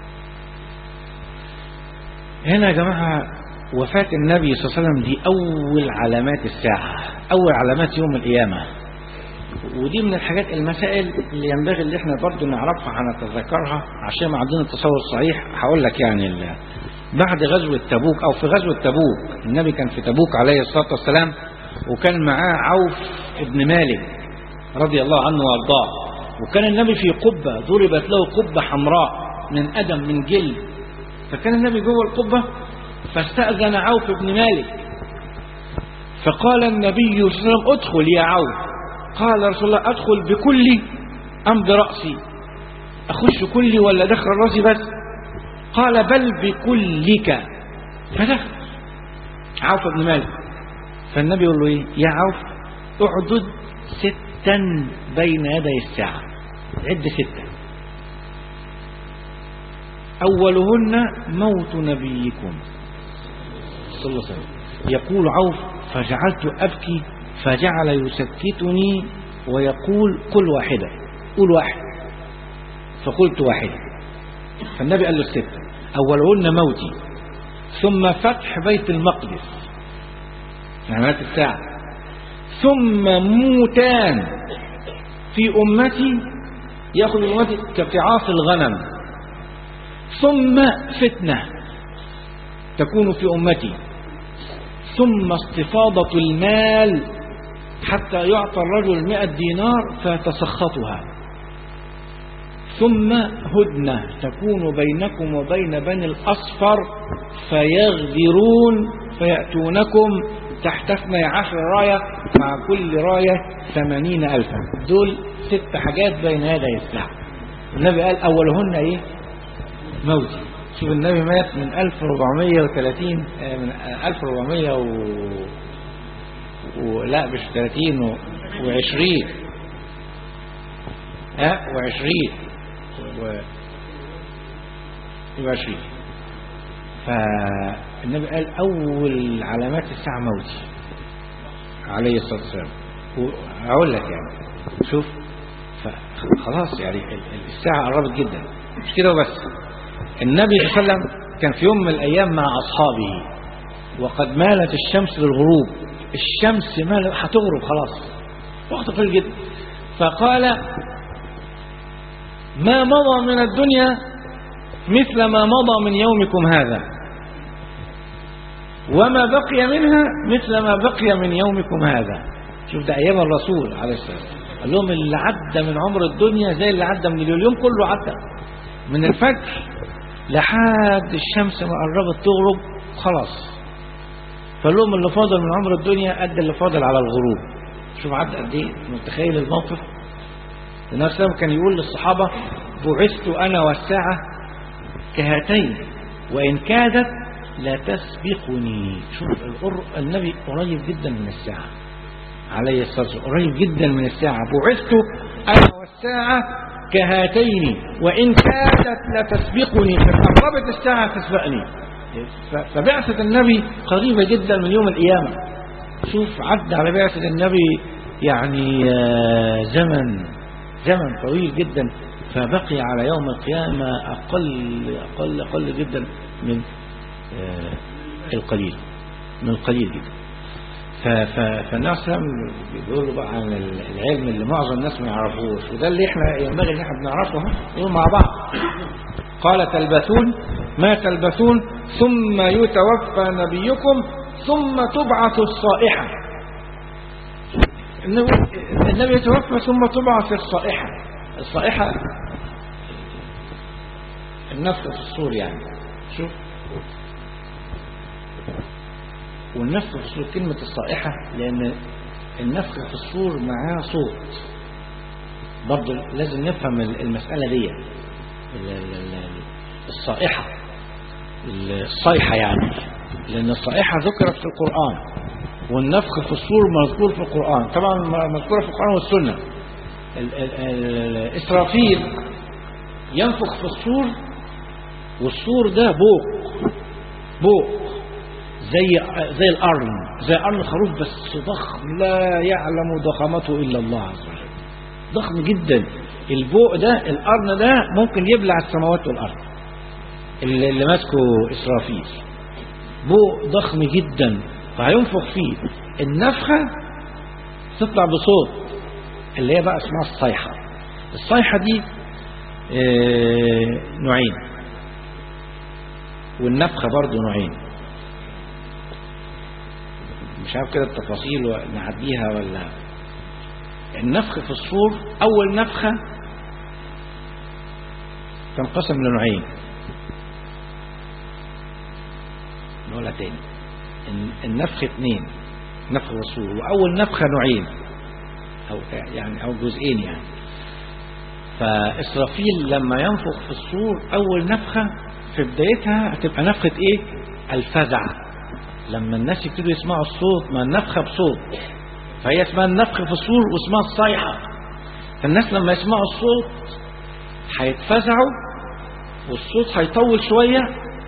هنا يا جماعة وفاة النبي صلى الله عليه وسلم دي أول علامات الساعة أول علامات يوم القيامة ودي من الحاجات المسائل اللي ينبغي اللي احنا برضو نعرفها هنتذكرها عشان ما عندنا التصور الصحيح هقول لك يعني ال- بعد غزوة تبوك أو في غزوة تبوك النبي كان في تبوك عليه الصلاة والسلام وكان معاه عوف ابن مالك رضي الله عنه وارضاه وكان النبي في قبة ضربت له قبة حمراء من أدم من جلد فكان النبي جوه القبة فاستأذن عوف بن مالك فقال النبي صلى الله عليه وسلم ادخل يا عوف قال رسول الله ادخل بكلي أم برأسي أخش كلي ولا دخل رأسي بس قال بل بكلك فدخل عوف بن مالك فالنبي يقول له ايه يا عوف اعدد ستا بين يدي الساعة عد ستة أولهن موت نبيكم صلى الله عليه وسلم يقول عوف فجعلت أبكي فجعل يسكتني ويقول قل واحدة قل واحد فقلت واحدة فالنبي قال له الستة أولهن موتي ثم فتح بيت المقدس علامات الساعة ثم موتان في أمتي يأخذ أمتي كقعاص الغنم ثم فتنة تكون في أمتي ثم استفاضة المال حتى يعطى الرجل مئة دينار فيتسخطها ثم هدنة تكون بينكم وبين بني الأصفر فيغدرون فيأتونكم تحت اثني عشر راية مع كل راية ثمانين ألفا دول ست حاجات بين يدي الساعة النبي قال أولهن إيه موتي شوف النبي مات من 1430 آه، من 1400 و... و... لا مش 30 و... و20 ها و20 و... و20 فالنبي قال أول علامات الساعة موتي عليه الصلاة والسلام وأقول لك يعني شوف خلاص يعني ال- ال- الساعة قربت جدا مش كده وبس النبي صلى الله عليه وسلم كان في يوم من الأيام مع أصحابه وقد مالت الشمس للغروب الشمس مال هتغرب خلاص وقت طويل جدا فقال ما مضى من الدنيا مثل ما مضى من يومكم هذا وما بقي منها مثل ما بقي من يومكم هذا شوف ده أيام الرسول عليه الصلاة والسلام قال لهم اللي عدى من عمر الدنيا زي اللي عدى من اليوم اليوم كله عدى من الفجر لحد الشمس ما قربت تغرب خلاص فقال لهم اللي فاضل من عمر الدنيا قد اللي فاضل على الغروب شوف عدى قد ايه متخيل الموقف النبي صلى الله عليه وسلم كان يقول للصحابة بعثت أنا والساعة كهاتين وإن كادت لا تسبقني شوف القر... النبي قريب جدا من الساعة عليه الصلاة والسلام قريب جدا من الساعة بعثت أنا والساعة كهاتين وإن كادت لتسبقني فقربت الساعة تسبقني ف- فبعثة النبي قريبة جدا من يوم القيامة شوف عد على بعثة النبي يعني آه، زمن زمن طويل جدا فبقي على يوم القيامة أقل أقل أقل جدا من آه، القليل من القليل جدا ف- ف- فالناس بيقولوا بقى عن العلم اللي معظم الناس ما يعرفوش وده اللي احنا ينبغي ان احنا بنعرفه اهو نقول مع بعض قال تلبثون ما تلبثون ثم يتوفى نبيكم ثم تبعث الصائحة النبي النبي يتوفى ثم تبعث الصائحة الصائحة النفخ في الصور يعني شوف والنفخ في الصور كلمة الصائحة لأن النفخ في الصور معاه صوت برضه لازم نفهم المسألة دي ال- ال- ال- الصائحة الصيحة يعني لأن الصائحة ذكرت في القرآن والنفخ في الصور مذكور في القرآن طبعا مذكورة في القرآن والسنة ال- ال- ال- إسرافيل ينفخ في الصور والصور ده بوق بوق زي زي القرن زي قرن خروف بس ضخم لا يعلم ضخامته إلا الله عز وجل ضخم جدا البوق ده القرن ده ممكن يبلع السماوات والأرض اللي, اللي ماسكه إسرافيل بوق ضخم جدا فهينفخ فيه النفخة تطلع بصوت اللي هي بقى اسمها الصيحة الصيحة دي آه، نوعين والنفخة برضو نوعين مش عارف كده التفاصيل نعديها ولا النفخ في الصور أول نفخة تنقسم لنوعين نقولها تاني الن- النفخ اثنين نفخ الصور وأول نفخة نوعين أو يعني أو جزئين يعني فإسرافيل لما ينفخ في الصور أول نفخة في بدايتها هتبقى نفخة إيه؟ الفزع لما الناس يبتدوا يسمعوا الصوت ما النفخة بصوت فهي اسمها النفخ في الصور واسمها الصيحة فالناس لما يسمعوا الصوت هيتفزعوا والصوت هيطول شوية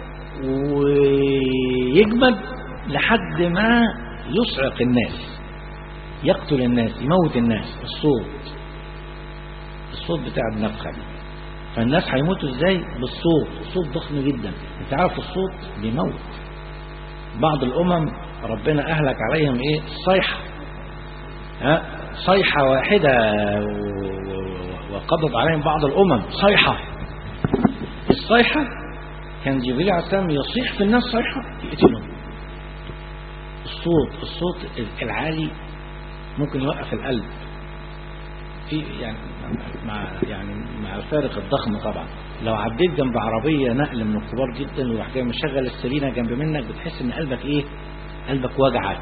ويجمد لحد ما يصعق الناس يقتل الناس يموت الناس الصوت الصوت بتاع النفخة دي فالناس هيموتوا ازاي بالصوت الصوت ضخم جدا انت عارف الصوت بيموت بعض الامم ربنا اهلك عليهم ايه الصيحة ها صيحة واحدة و- و- وقضت عليهم بعض الامم صيحة الصيحة كان جبريل عليه السلام يصيح في الناس صيحة يقتلهم الصوت الصوت العالي ممكن يوقف القلب في يعني مع يعني مع الفارق الضخم طبعا لو عديت جنب عربيه نقل من الكبار جدا وراح جاي مشغل السرينه جنب منك بتحس ان قلبك ايه قلبك وجعك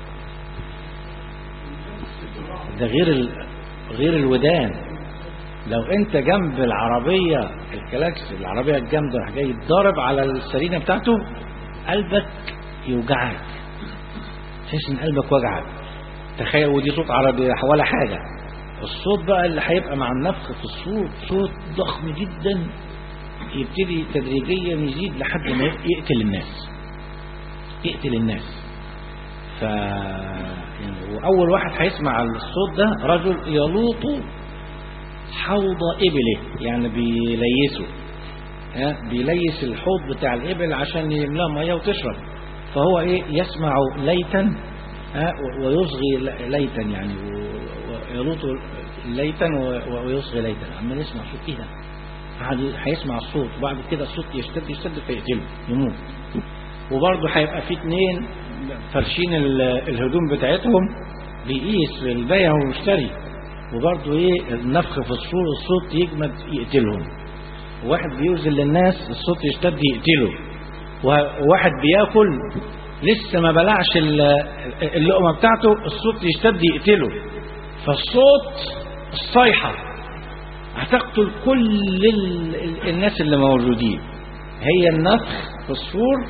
ده غير ال... غير الودان لو انت جنب العربيه الكلاكس العربيه الجامده راح جاي يتضارب على السرينه بتاعته قلبك يوجعك تحس ان قلبك وجعك تخيل ودي صوت عربي ولا حاجه الصوت بقى اللي هيبقى مع النفخ في الصوت صوت ضخم جدا يبتدي تدريجيا يزيد لحد ما يقتل الناس يقتل الناس ف يعني واول واحد هيسمع الصوت ده رجل يلوط حوض ابله يعني بيليسه ها بيليس الحوض بتاع الابل عشان يملاه ميه وتشرب فهو ايه يسمع ليتا ها ويصغي ليتا يعني ويلوط ليتا ويصغي ليتا عمال يسمع صوت ايه ده قعد هيسمع الصوت وبعد كده الصوت يشتد يشتد فيقتله يموت وبرضه هيبقى في اتنين فرشين ال- الهدوم بتاعتهم بيقيس البيع والمشتري وبرضه ايه النفخ في الصور الصوت يجمد يقتلهم واحد بيوزن للناس الصوت يشتد يقتله وواحد بياكل لسه ما بلعش ال- اللقمه بتاعته الصوت يشتد يقتله فالصوت الصيحه هتقتل كل ال- ال- الناس اللي موجودين هي النفخ في الصور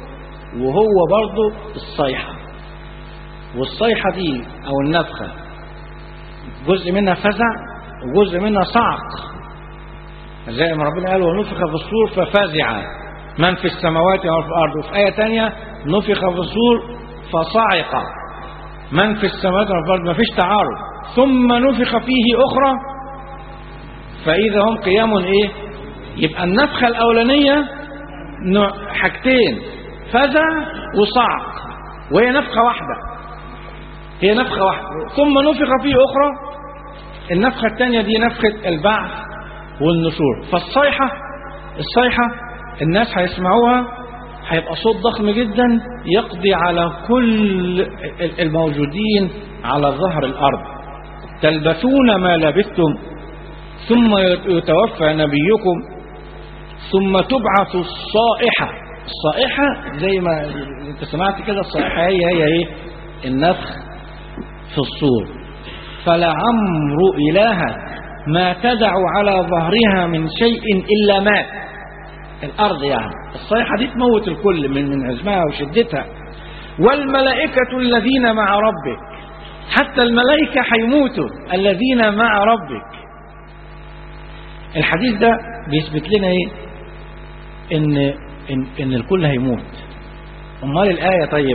وهو برضه الصيحة والصيحة دي أو النفخة جزء منها فزع وجزء منها صعق زي ما ربنا قال ونفخ في الصور ففزع من في السماوات ومن في الأرض وفي آية تانية نفخ في الصور فصعق من في السماوات ومن في الأرض ما فيش تعارض ثم نفخ فيه أخرى فإذا هم قيام إيه يبقى النفخة الأولانية نوع- حاجتين فزع وصعق وهي نفخة واحدة هي نفخة واحدة ثم نفخ فيه أخرى النفخة الثانية دي نفخة البعث والنشور فالصيحة الصيحة الناس هيسمعوها هيبقى صوت ضخم جدا يقضي على كل الموجودين على ظهر الأرض تلبثون ما لبثتم ثم يتوفى نبيكم ثم تبعث الصائحة الصائحة زي ما انت سمعت كده الصائحة هي هي ايه النفخ في الصور فلعمر إلهك ما تدع على ظهرها من شيء إلا مات الأرض يعني الصيحة دي تموت الكل من من عزمها وشدتها والملائكة الذين مع ربك حتى الملائكة هيموتوا الذين مع ربك الحديث ده بيثبت لنا ايه ان ان, إن الكل هيموت امال الايه طيب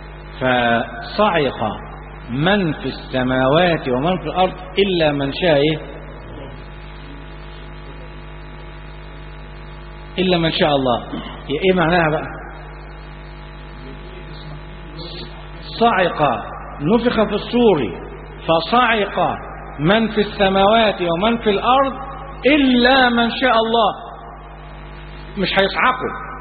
فصعق من في السماوات ومن في الارض الا من شاء ايه الا من شاء الله هي ايه معناها بقى صعق نفخ في الصور فصعق من في السماوات ومن في الارض الا من شاء الله مش هيصعقوا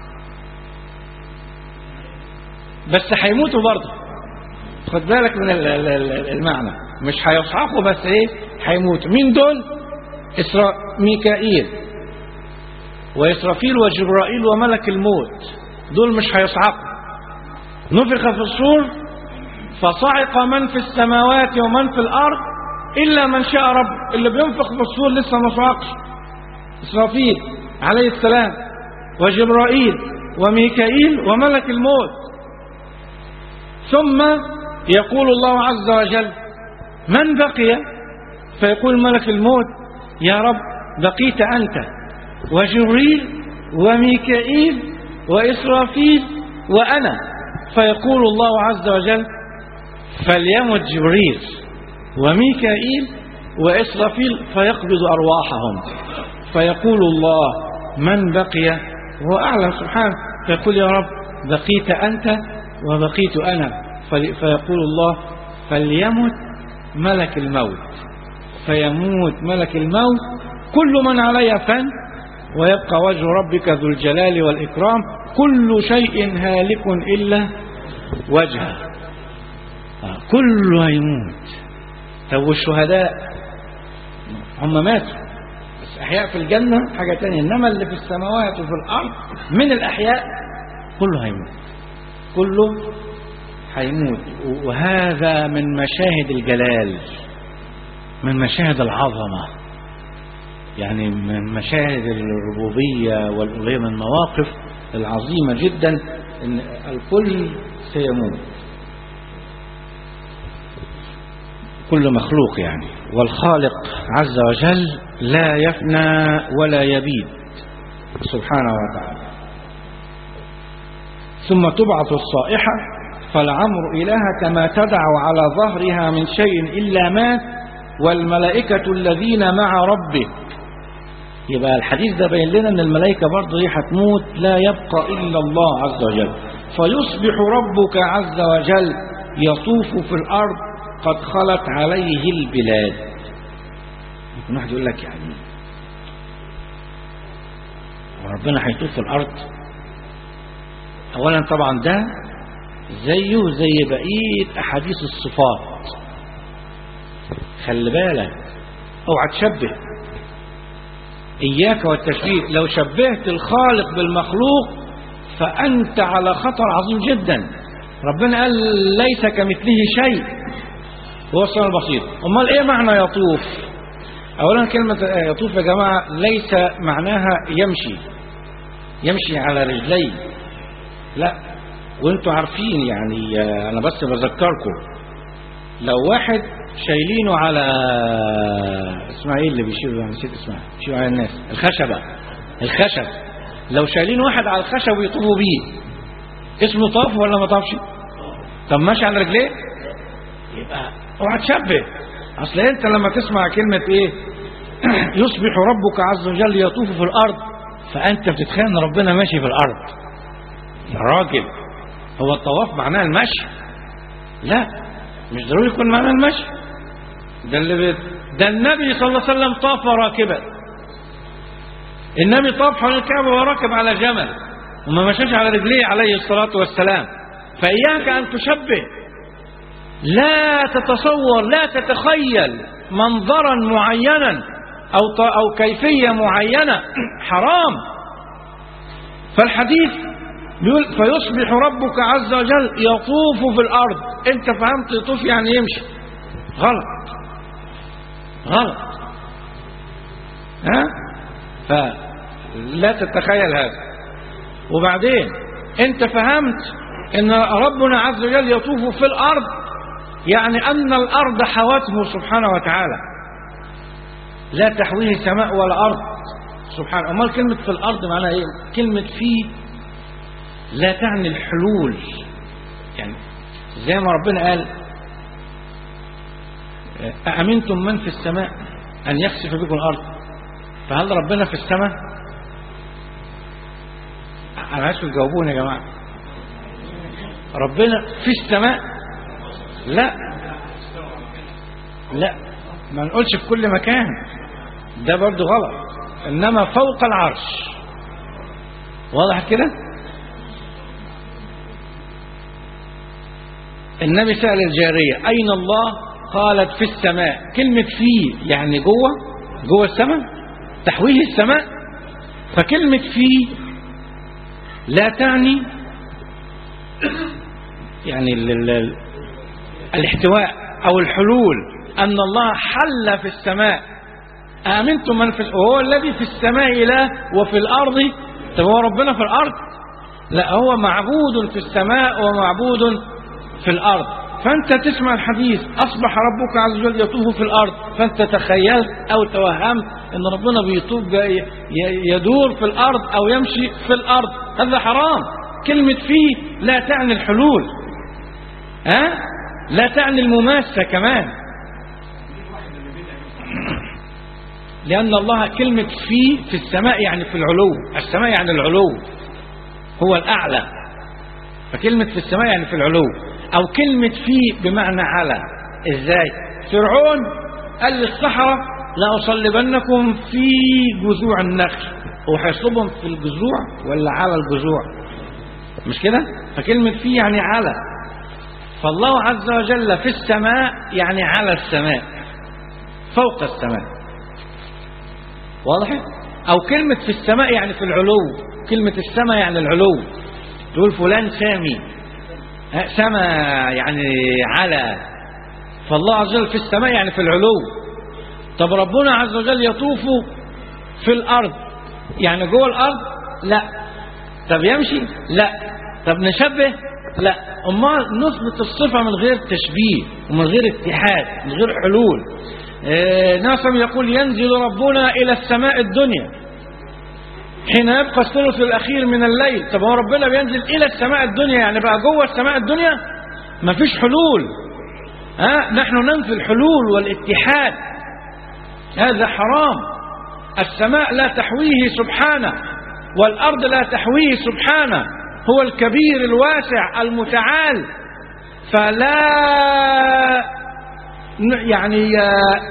بس هيموتوا برضه خد بالك من ال- ال- ال- المعنى مش هيصعقوا بس ايه هيموتوا مين دول إسرا... ميكائيل وإسرافيل وجبرائيل وملك الموت دول مش هيصعقوا نفخ في الصور فصعق من في السماوات ومن في الأرض إلا من شاء رب اللي بينفخ في الصور لسه ما صعقش إسرافيل عليه السلام وجبرائيل وميكائيل وملك الموت ثم يقول الله عز وجل من بقي فيقول ملك الموت يا رب بقيت أنت وجبريل وميكائيل وإسرافيل وأنا فيقول الله عز وجل فليمت جبريل وميكائيل وإسرافيل فيقبض أرواحهم فيقول الله من بقي هو أعلم سبحانه فيقول يا رب بقيت أنت وبقيت أنا في- فيقول الله فليمت ملك الموت فيموت ملك الموت كل من عليها فن ويبقى وجه ربك ذو الجلال والإكرام كل شيء هالك إلا وجهه آه، كله هيموت طب والشهداء هم ماتوا بس أحياء في الجنة حاجة تانية إنما اللي في السماوات وفي الأرض من الأحياء كله هيموت كله هيموت وهذا من مشاهد الجلال من مشاهد العظمة يعني من مشاهد الربوبية والألوهية من المواقف العظيمة جدا إن الكل سيموت كل مخلوق يعني والخالق عز وجل لا يفنى ولا يبيد سبحانه وتعالى ثم تبعث الصائحة فالعمر إلهك ما تدع على ظهرها من شيء إلا مات والملائكة الذين مع ربك يبقى الحديث ده بين لنا ان الملائكة برضه دي هتموت لا يبقى إلا الله عز وجل فيصبح ربك عز وجل يطوف في الأرض قد خلت عليه البلاد ممكن واحد يقول لك يعني ربنا هيطوف في الأرض أولا طبعا ده زيه زي بقية أحاديث الصفات خلي بالك اوعى تشبه إياك والتشبيه لو شبهت الخالق بالمخلوق فأنت على خطر عظيم جدا ربنا قال ليس كمثله شيء هو السميع البصير أمال إيه معنى يطوف أولا كلمة يطوف يا جماعة ليس معناها يمشي يمشي على رجليه لا وانتوا عارفين يعني آه، انا بس بذكركم لو واحد شايلينه على اسمها ايه اللي بيشيلوا أنا نسيت اسمها بيشيلوا على الناس الخشبة الخشب لو شايلين واحد على الخشب ويطوفوا بيه اسمه طاف ولا ما طافش طب ماشي على رجليه يبقى اوعى تشبه اصل انت لما تسمع كلمة ايه يصبح ربك عز وجل يطوف في الارض فانت بتتخيل ان ربنا ماشي في الارض يا راجل هو الطواف معناه المشي لا مش ضروري يكون معناه المشي ده اللي بيت ده النبي صلى الله عليه وسلم طاف راكبا النبي طاف حول الكعبة وراكب على جمل وما مشاش على رجليه عليه الصلاة والسلام فإياك أن تشبه لا تتصور لا تتخيل منظرا معينا أو ط- أو كيفية معينة حرام فالحديث بيقول فيصبح ربك عز وجل يطوف في الأرض أنت فهمت يطوف يعني يمشي غلط غلط ها فلا تتخيل هذا وبعدين انت فهمت ان ربنا عز وجل يطوف في الارض يعني ان الارض حوته سبحانه وتعالى لا تحويه سماء ولا ارض سبحانه امال كلمه في الارض معناها ايه كلمه في لا تعني الحلول يعني زي ما ربنا قال أأمنتم من في السماء أن يخسف بكم الأرض فهل ربنا في السماء أنا عايزكم تجاوبوني يا جماعة ربنا في السماء لا لا ما نقولش في كل مكان ده برضو غلط إنما فوق العرش واضح كده النبي سأل الجارية أين الله قالت في السماء كلمة في يعني جوه جوه السماء تحويه السماء فكلمة في لا تعني يعني ال ال الاحتواء أو الحلول أن الله حل في السماء آمنتم من في وهو الذي في السماء إله وفي الأرض طب هو ربنا في الأرض لا هو معبود في السماء ومعبود في الأرض فأنت تسمع الحديث أصبح ربك عز وجل يطوف في الأرض فأنت تخيلت أو توهمت أن ربنا بيطوف ي- يدور في الأرض أو يمشي في الأرض هذا حرام كلمة فيه لا تعني الحلول ها لا تعني المماسة كمان لأن الله كلمة في في السماء يعني في العلو السماء يعني العلو هو الأعلى فكلمة في السماء يعني في العلو أو كلمة في بمعنى على إزاي فرعون قال للصحراء لأصلبنكم في جذوع النخل هو هيصلبهم في الجذوع ولا على الجذوع مش كده فكلمة في يعني على فالله عز وجل في السماء يعني على السماء فوق السماء واضح أو كلمة في السماء يعني في العلو كلمة السماء يعني العلو تقول فلان سامي ها، سما يعني على فالله عز وجل في السماء يعني في العلو طب ربنا عز وجل يطوف في الأرض يعني جوه الأرض لا طب يمشي لا طب نشبه لا أمال نثبت الصفة من غير تشبيه ومن غير اتحاد من غير حلول آه، ناصم يقول ينزل ربنا إلى السماء الدنيا حين يبقى الثلث الأخير من الليل طب هو ربنا بينزل إلى السماء الدنيا يعني بقى جوه السماء الدنيا مفيش حلول ها نحن ننفي الحلول والاتحاد هذا حرام السماء لا تحويه سبحانه والأرض لا تحويه سبحانه هو الكبير الواسع المتعال فلا ن- يعني آه،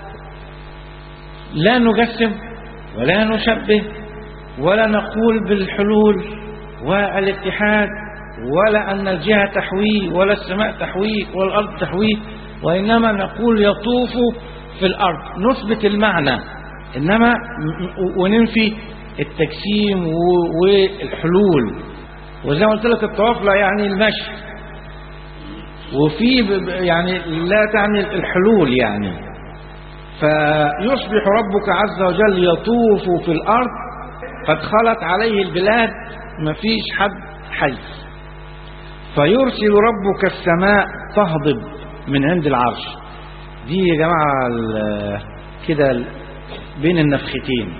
لا نجسم ولا نشبه ولا نقول بالحلول والاتحاد ولا أن الجهة تحويه ولا السماء تحويه ولا الأرض تحويه وإنما نقول يطوف في الأرض نثبت المعنى إنما م- وننفي التجسيم و- والحلول وزي ما قلت لك الطواف لا يعني المشي وفي ب- ب- يعني لا تعني الحلول يعني فيصبح ربك عز وجل يطوف في الأرض قد خلت عليه البلاد ما فيش حد حي فيرسل ربك السماء تهضب من عند العرش دي يا جماعة ال- كده ال- بين النفختين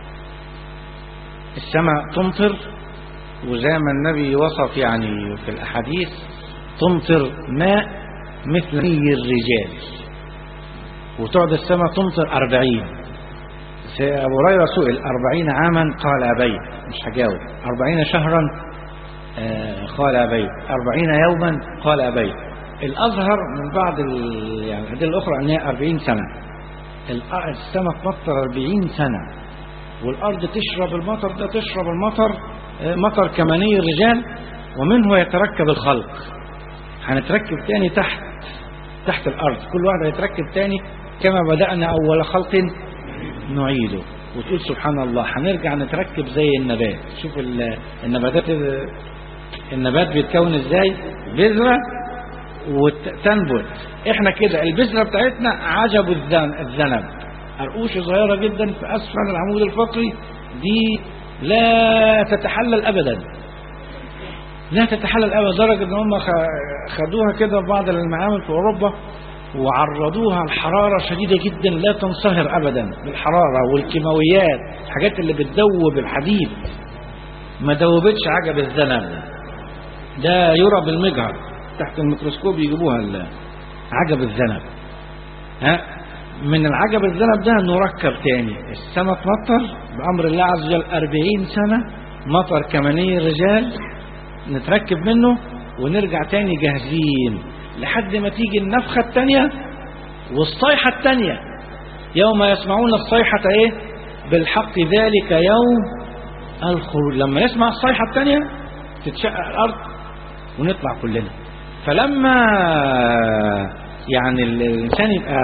السماء تمطر وزي ما النبي وصف يعني في الأحاديث تمطر ماء مثل مي الرجال وتقعد السماء تمطر أربعين في أبو هريرة سئل أربعين عاما قال أبيت مش هجاوب أربعين شهرا آه، قال أبيت أربعين يوما قال أبيت الأظهر من بعض ال- يعني الأدلة الأخرى أن هي أربعين سنة الأ- السماء تمطر أربعين سنة والأرض تشرب المطر ده تشرب المطر آه، مطر كمني الرجال ومنه يتركب الخلق هنتركب تاني تحت تحت الأرض كل واحد هيتركب تاني كما بدأنا أول خلق نعيده وتقول سبحان الله هنرجع نتركب زي النبات شوف ال- النباتات النبات بيتكون ازاي بذرة وتنبت احنا كده البذرة بتاعتنا عجب الذن- الذنب قرقوش صغيرة جدا في أسفل العمود الفقري دي لا تتحلل أبدا لا تتحلل أبدا لدرجة ان هم خ- خدوها كده في بعض المعامل في أوروبا وعرضوها لحرارة شديدة جدا لا تنصهر أبدا بالحرارة والكيماويات الحاجات اللي بتدوب الحديد ما دوبتش عجب الذنب ده يرى بالمجهر تحت الميكروسكوب يجيبوها ال- عجب الذنب ها من العجب الذنب ده نركب تاني السماء تمطر بأمر الله عز وجل أربعين سنة مطر كمني الرجال نتركب منه ونرجع تاني جاهزين لحد ما تيجي النفخة التانية والصيحة التانية يوم يسمعون الصيحة ايه بالحق ذلك يوم الخروج لما نسمع الصيحة التانية تتشقق الأرض ونطلع كلنا فلما يعني ال- الإنسان يبقى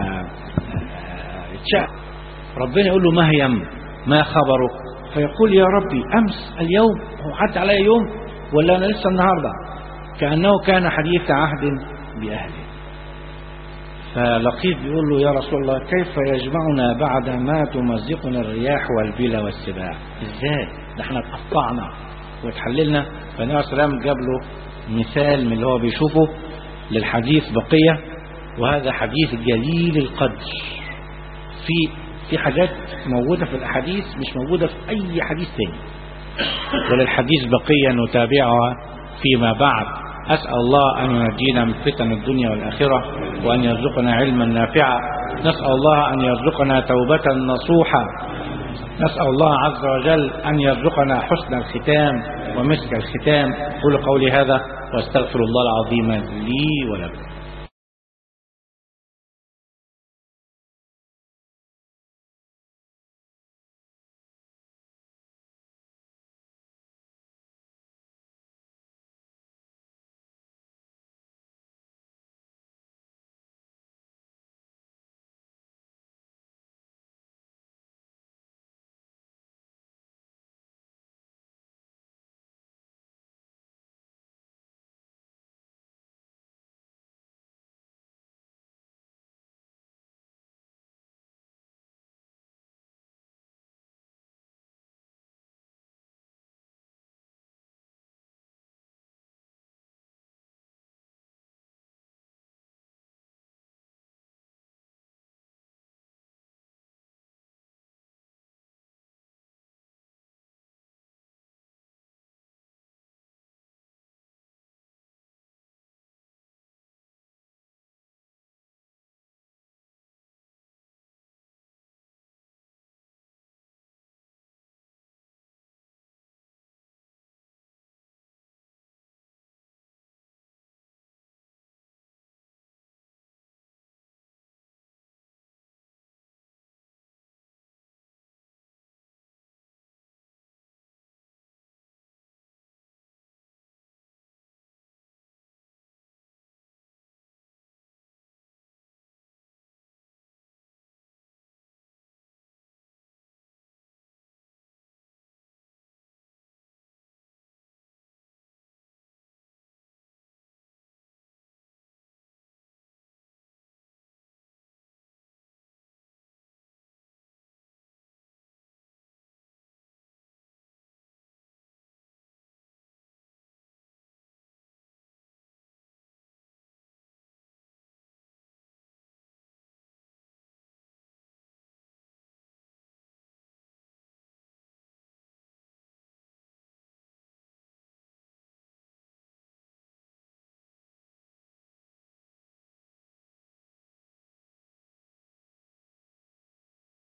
يتشقق ربنا يقول له ما هيم ما خبرك فيقول يا ربي أمس اليوم هو عدى علي يوم ولا أنا لسه النهاردة كأنه كان حديث عهد بأهله فلقيط بيقول له يا رسول الله كيف يجمعنا بعد ما تمزقنا الرياح والبلا والسباع ازاي ده احنا اتقطعنا وتحللنا فالنبي عليه السلام جاب له مثال من اللي هو بيشوفه للحديث بقية وهذا حديث جليل القدر في في حاجات موجودة في الأحاديث مش موجودة في أي حديث تاني وللحديث بقية نتابعها فيما بعد أسأل الله أن ينجينا من فتن الدنيا والآخرة وأن يرزقنا علما نافعا نسأل الله أن يرزقنا توبة نصوحا نسأل الله عز وجل أن يرزقنا حسن الختام ومسك الختام قول قولي هذا واستغفر الله العظيم لي ولكم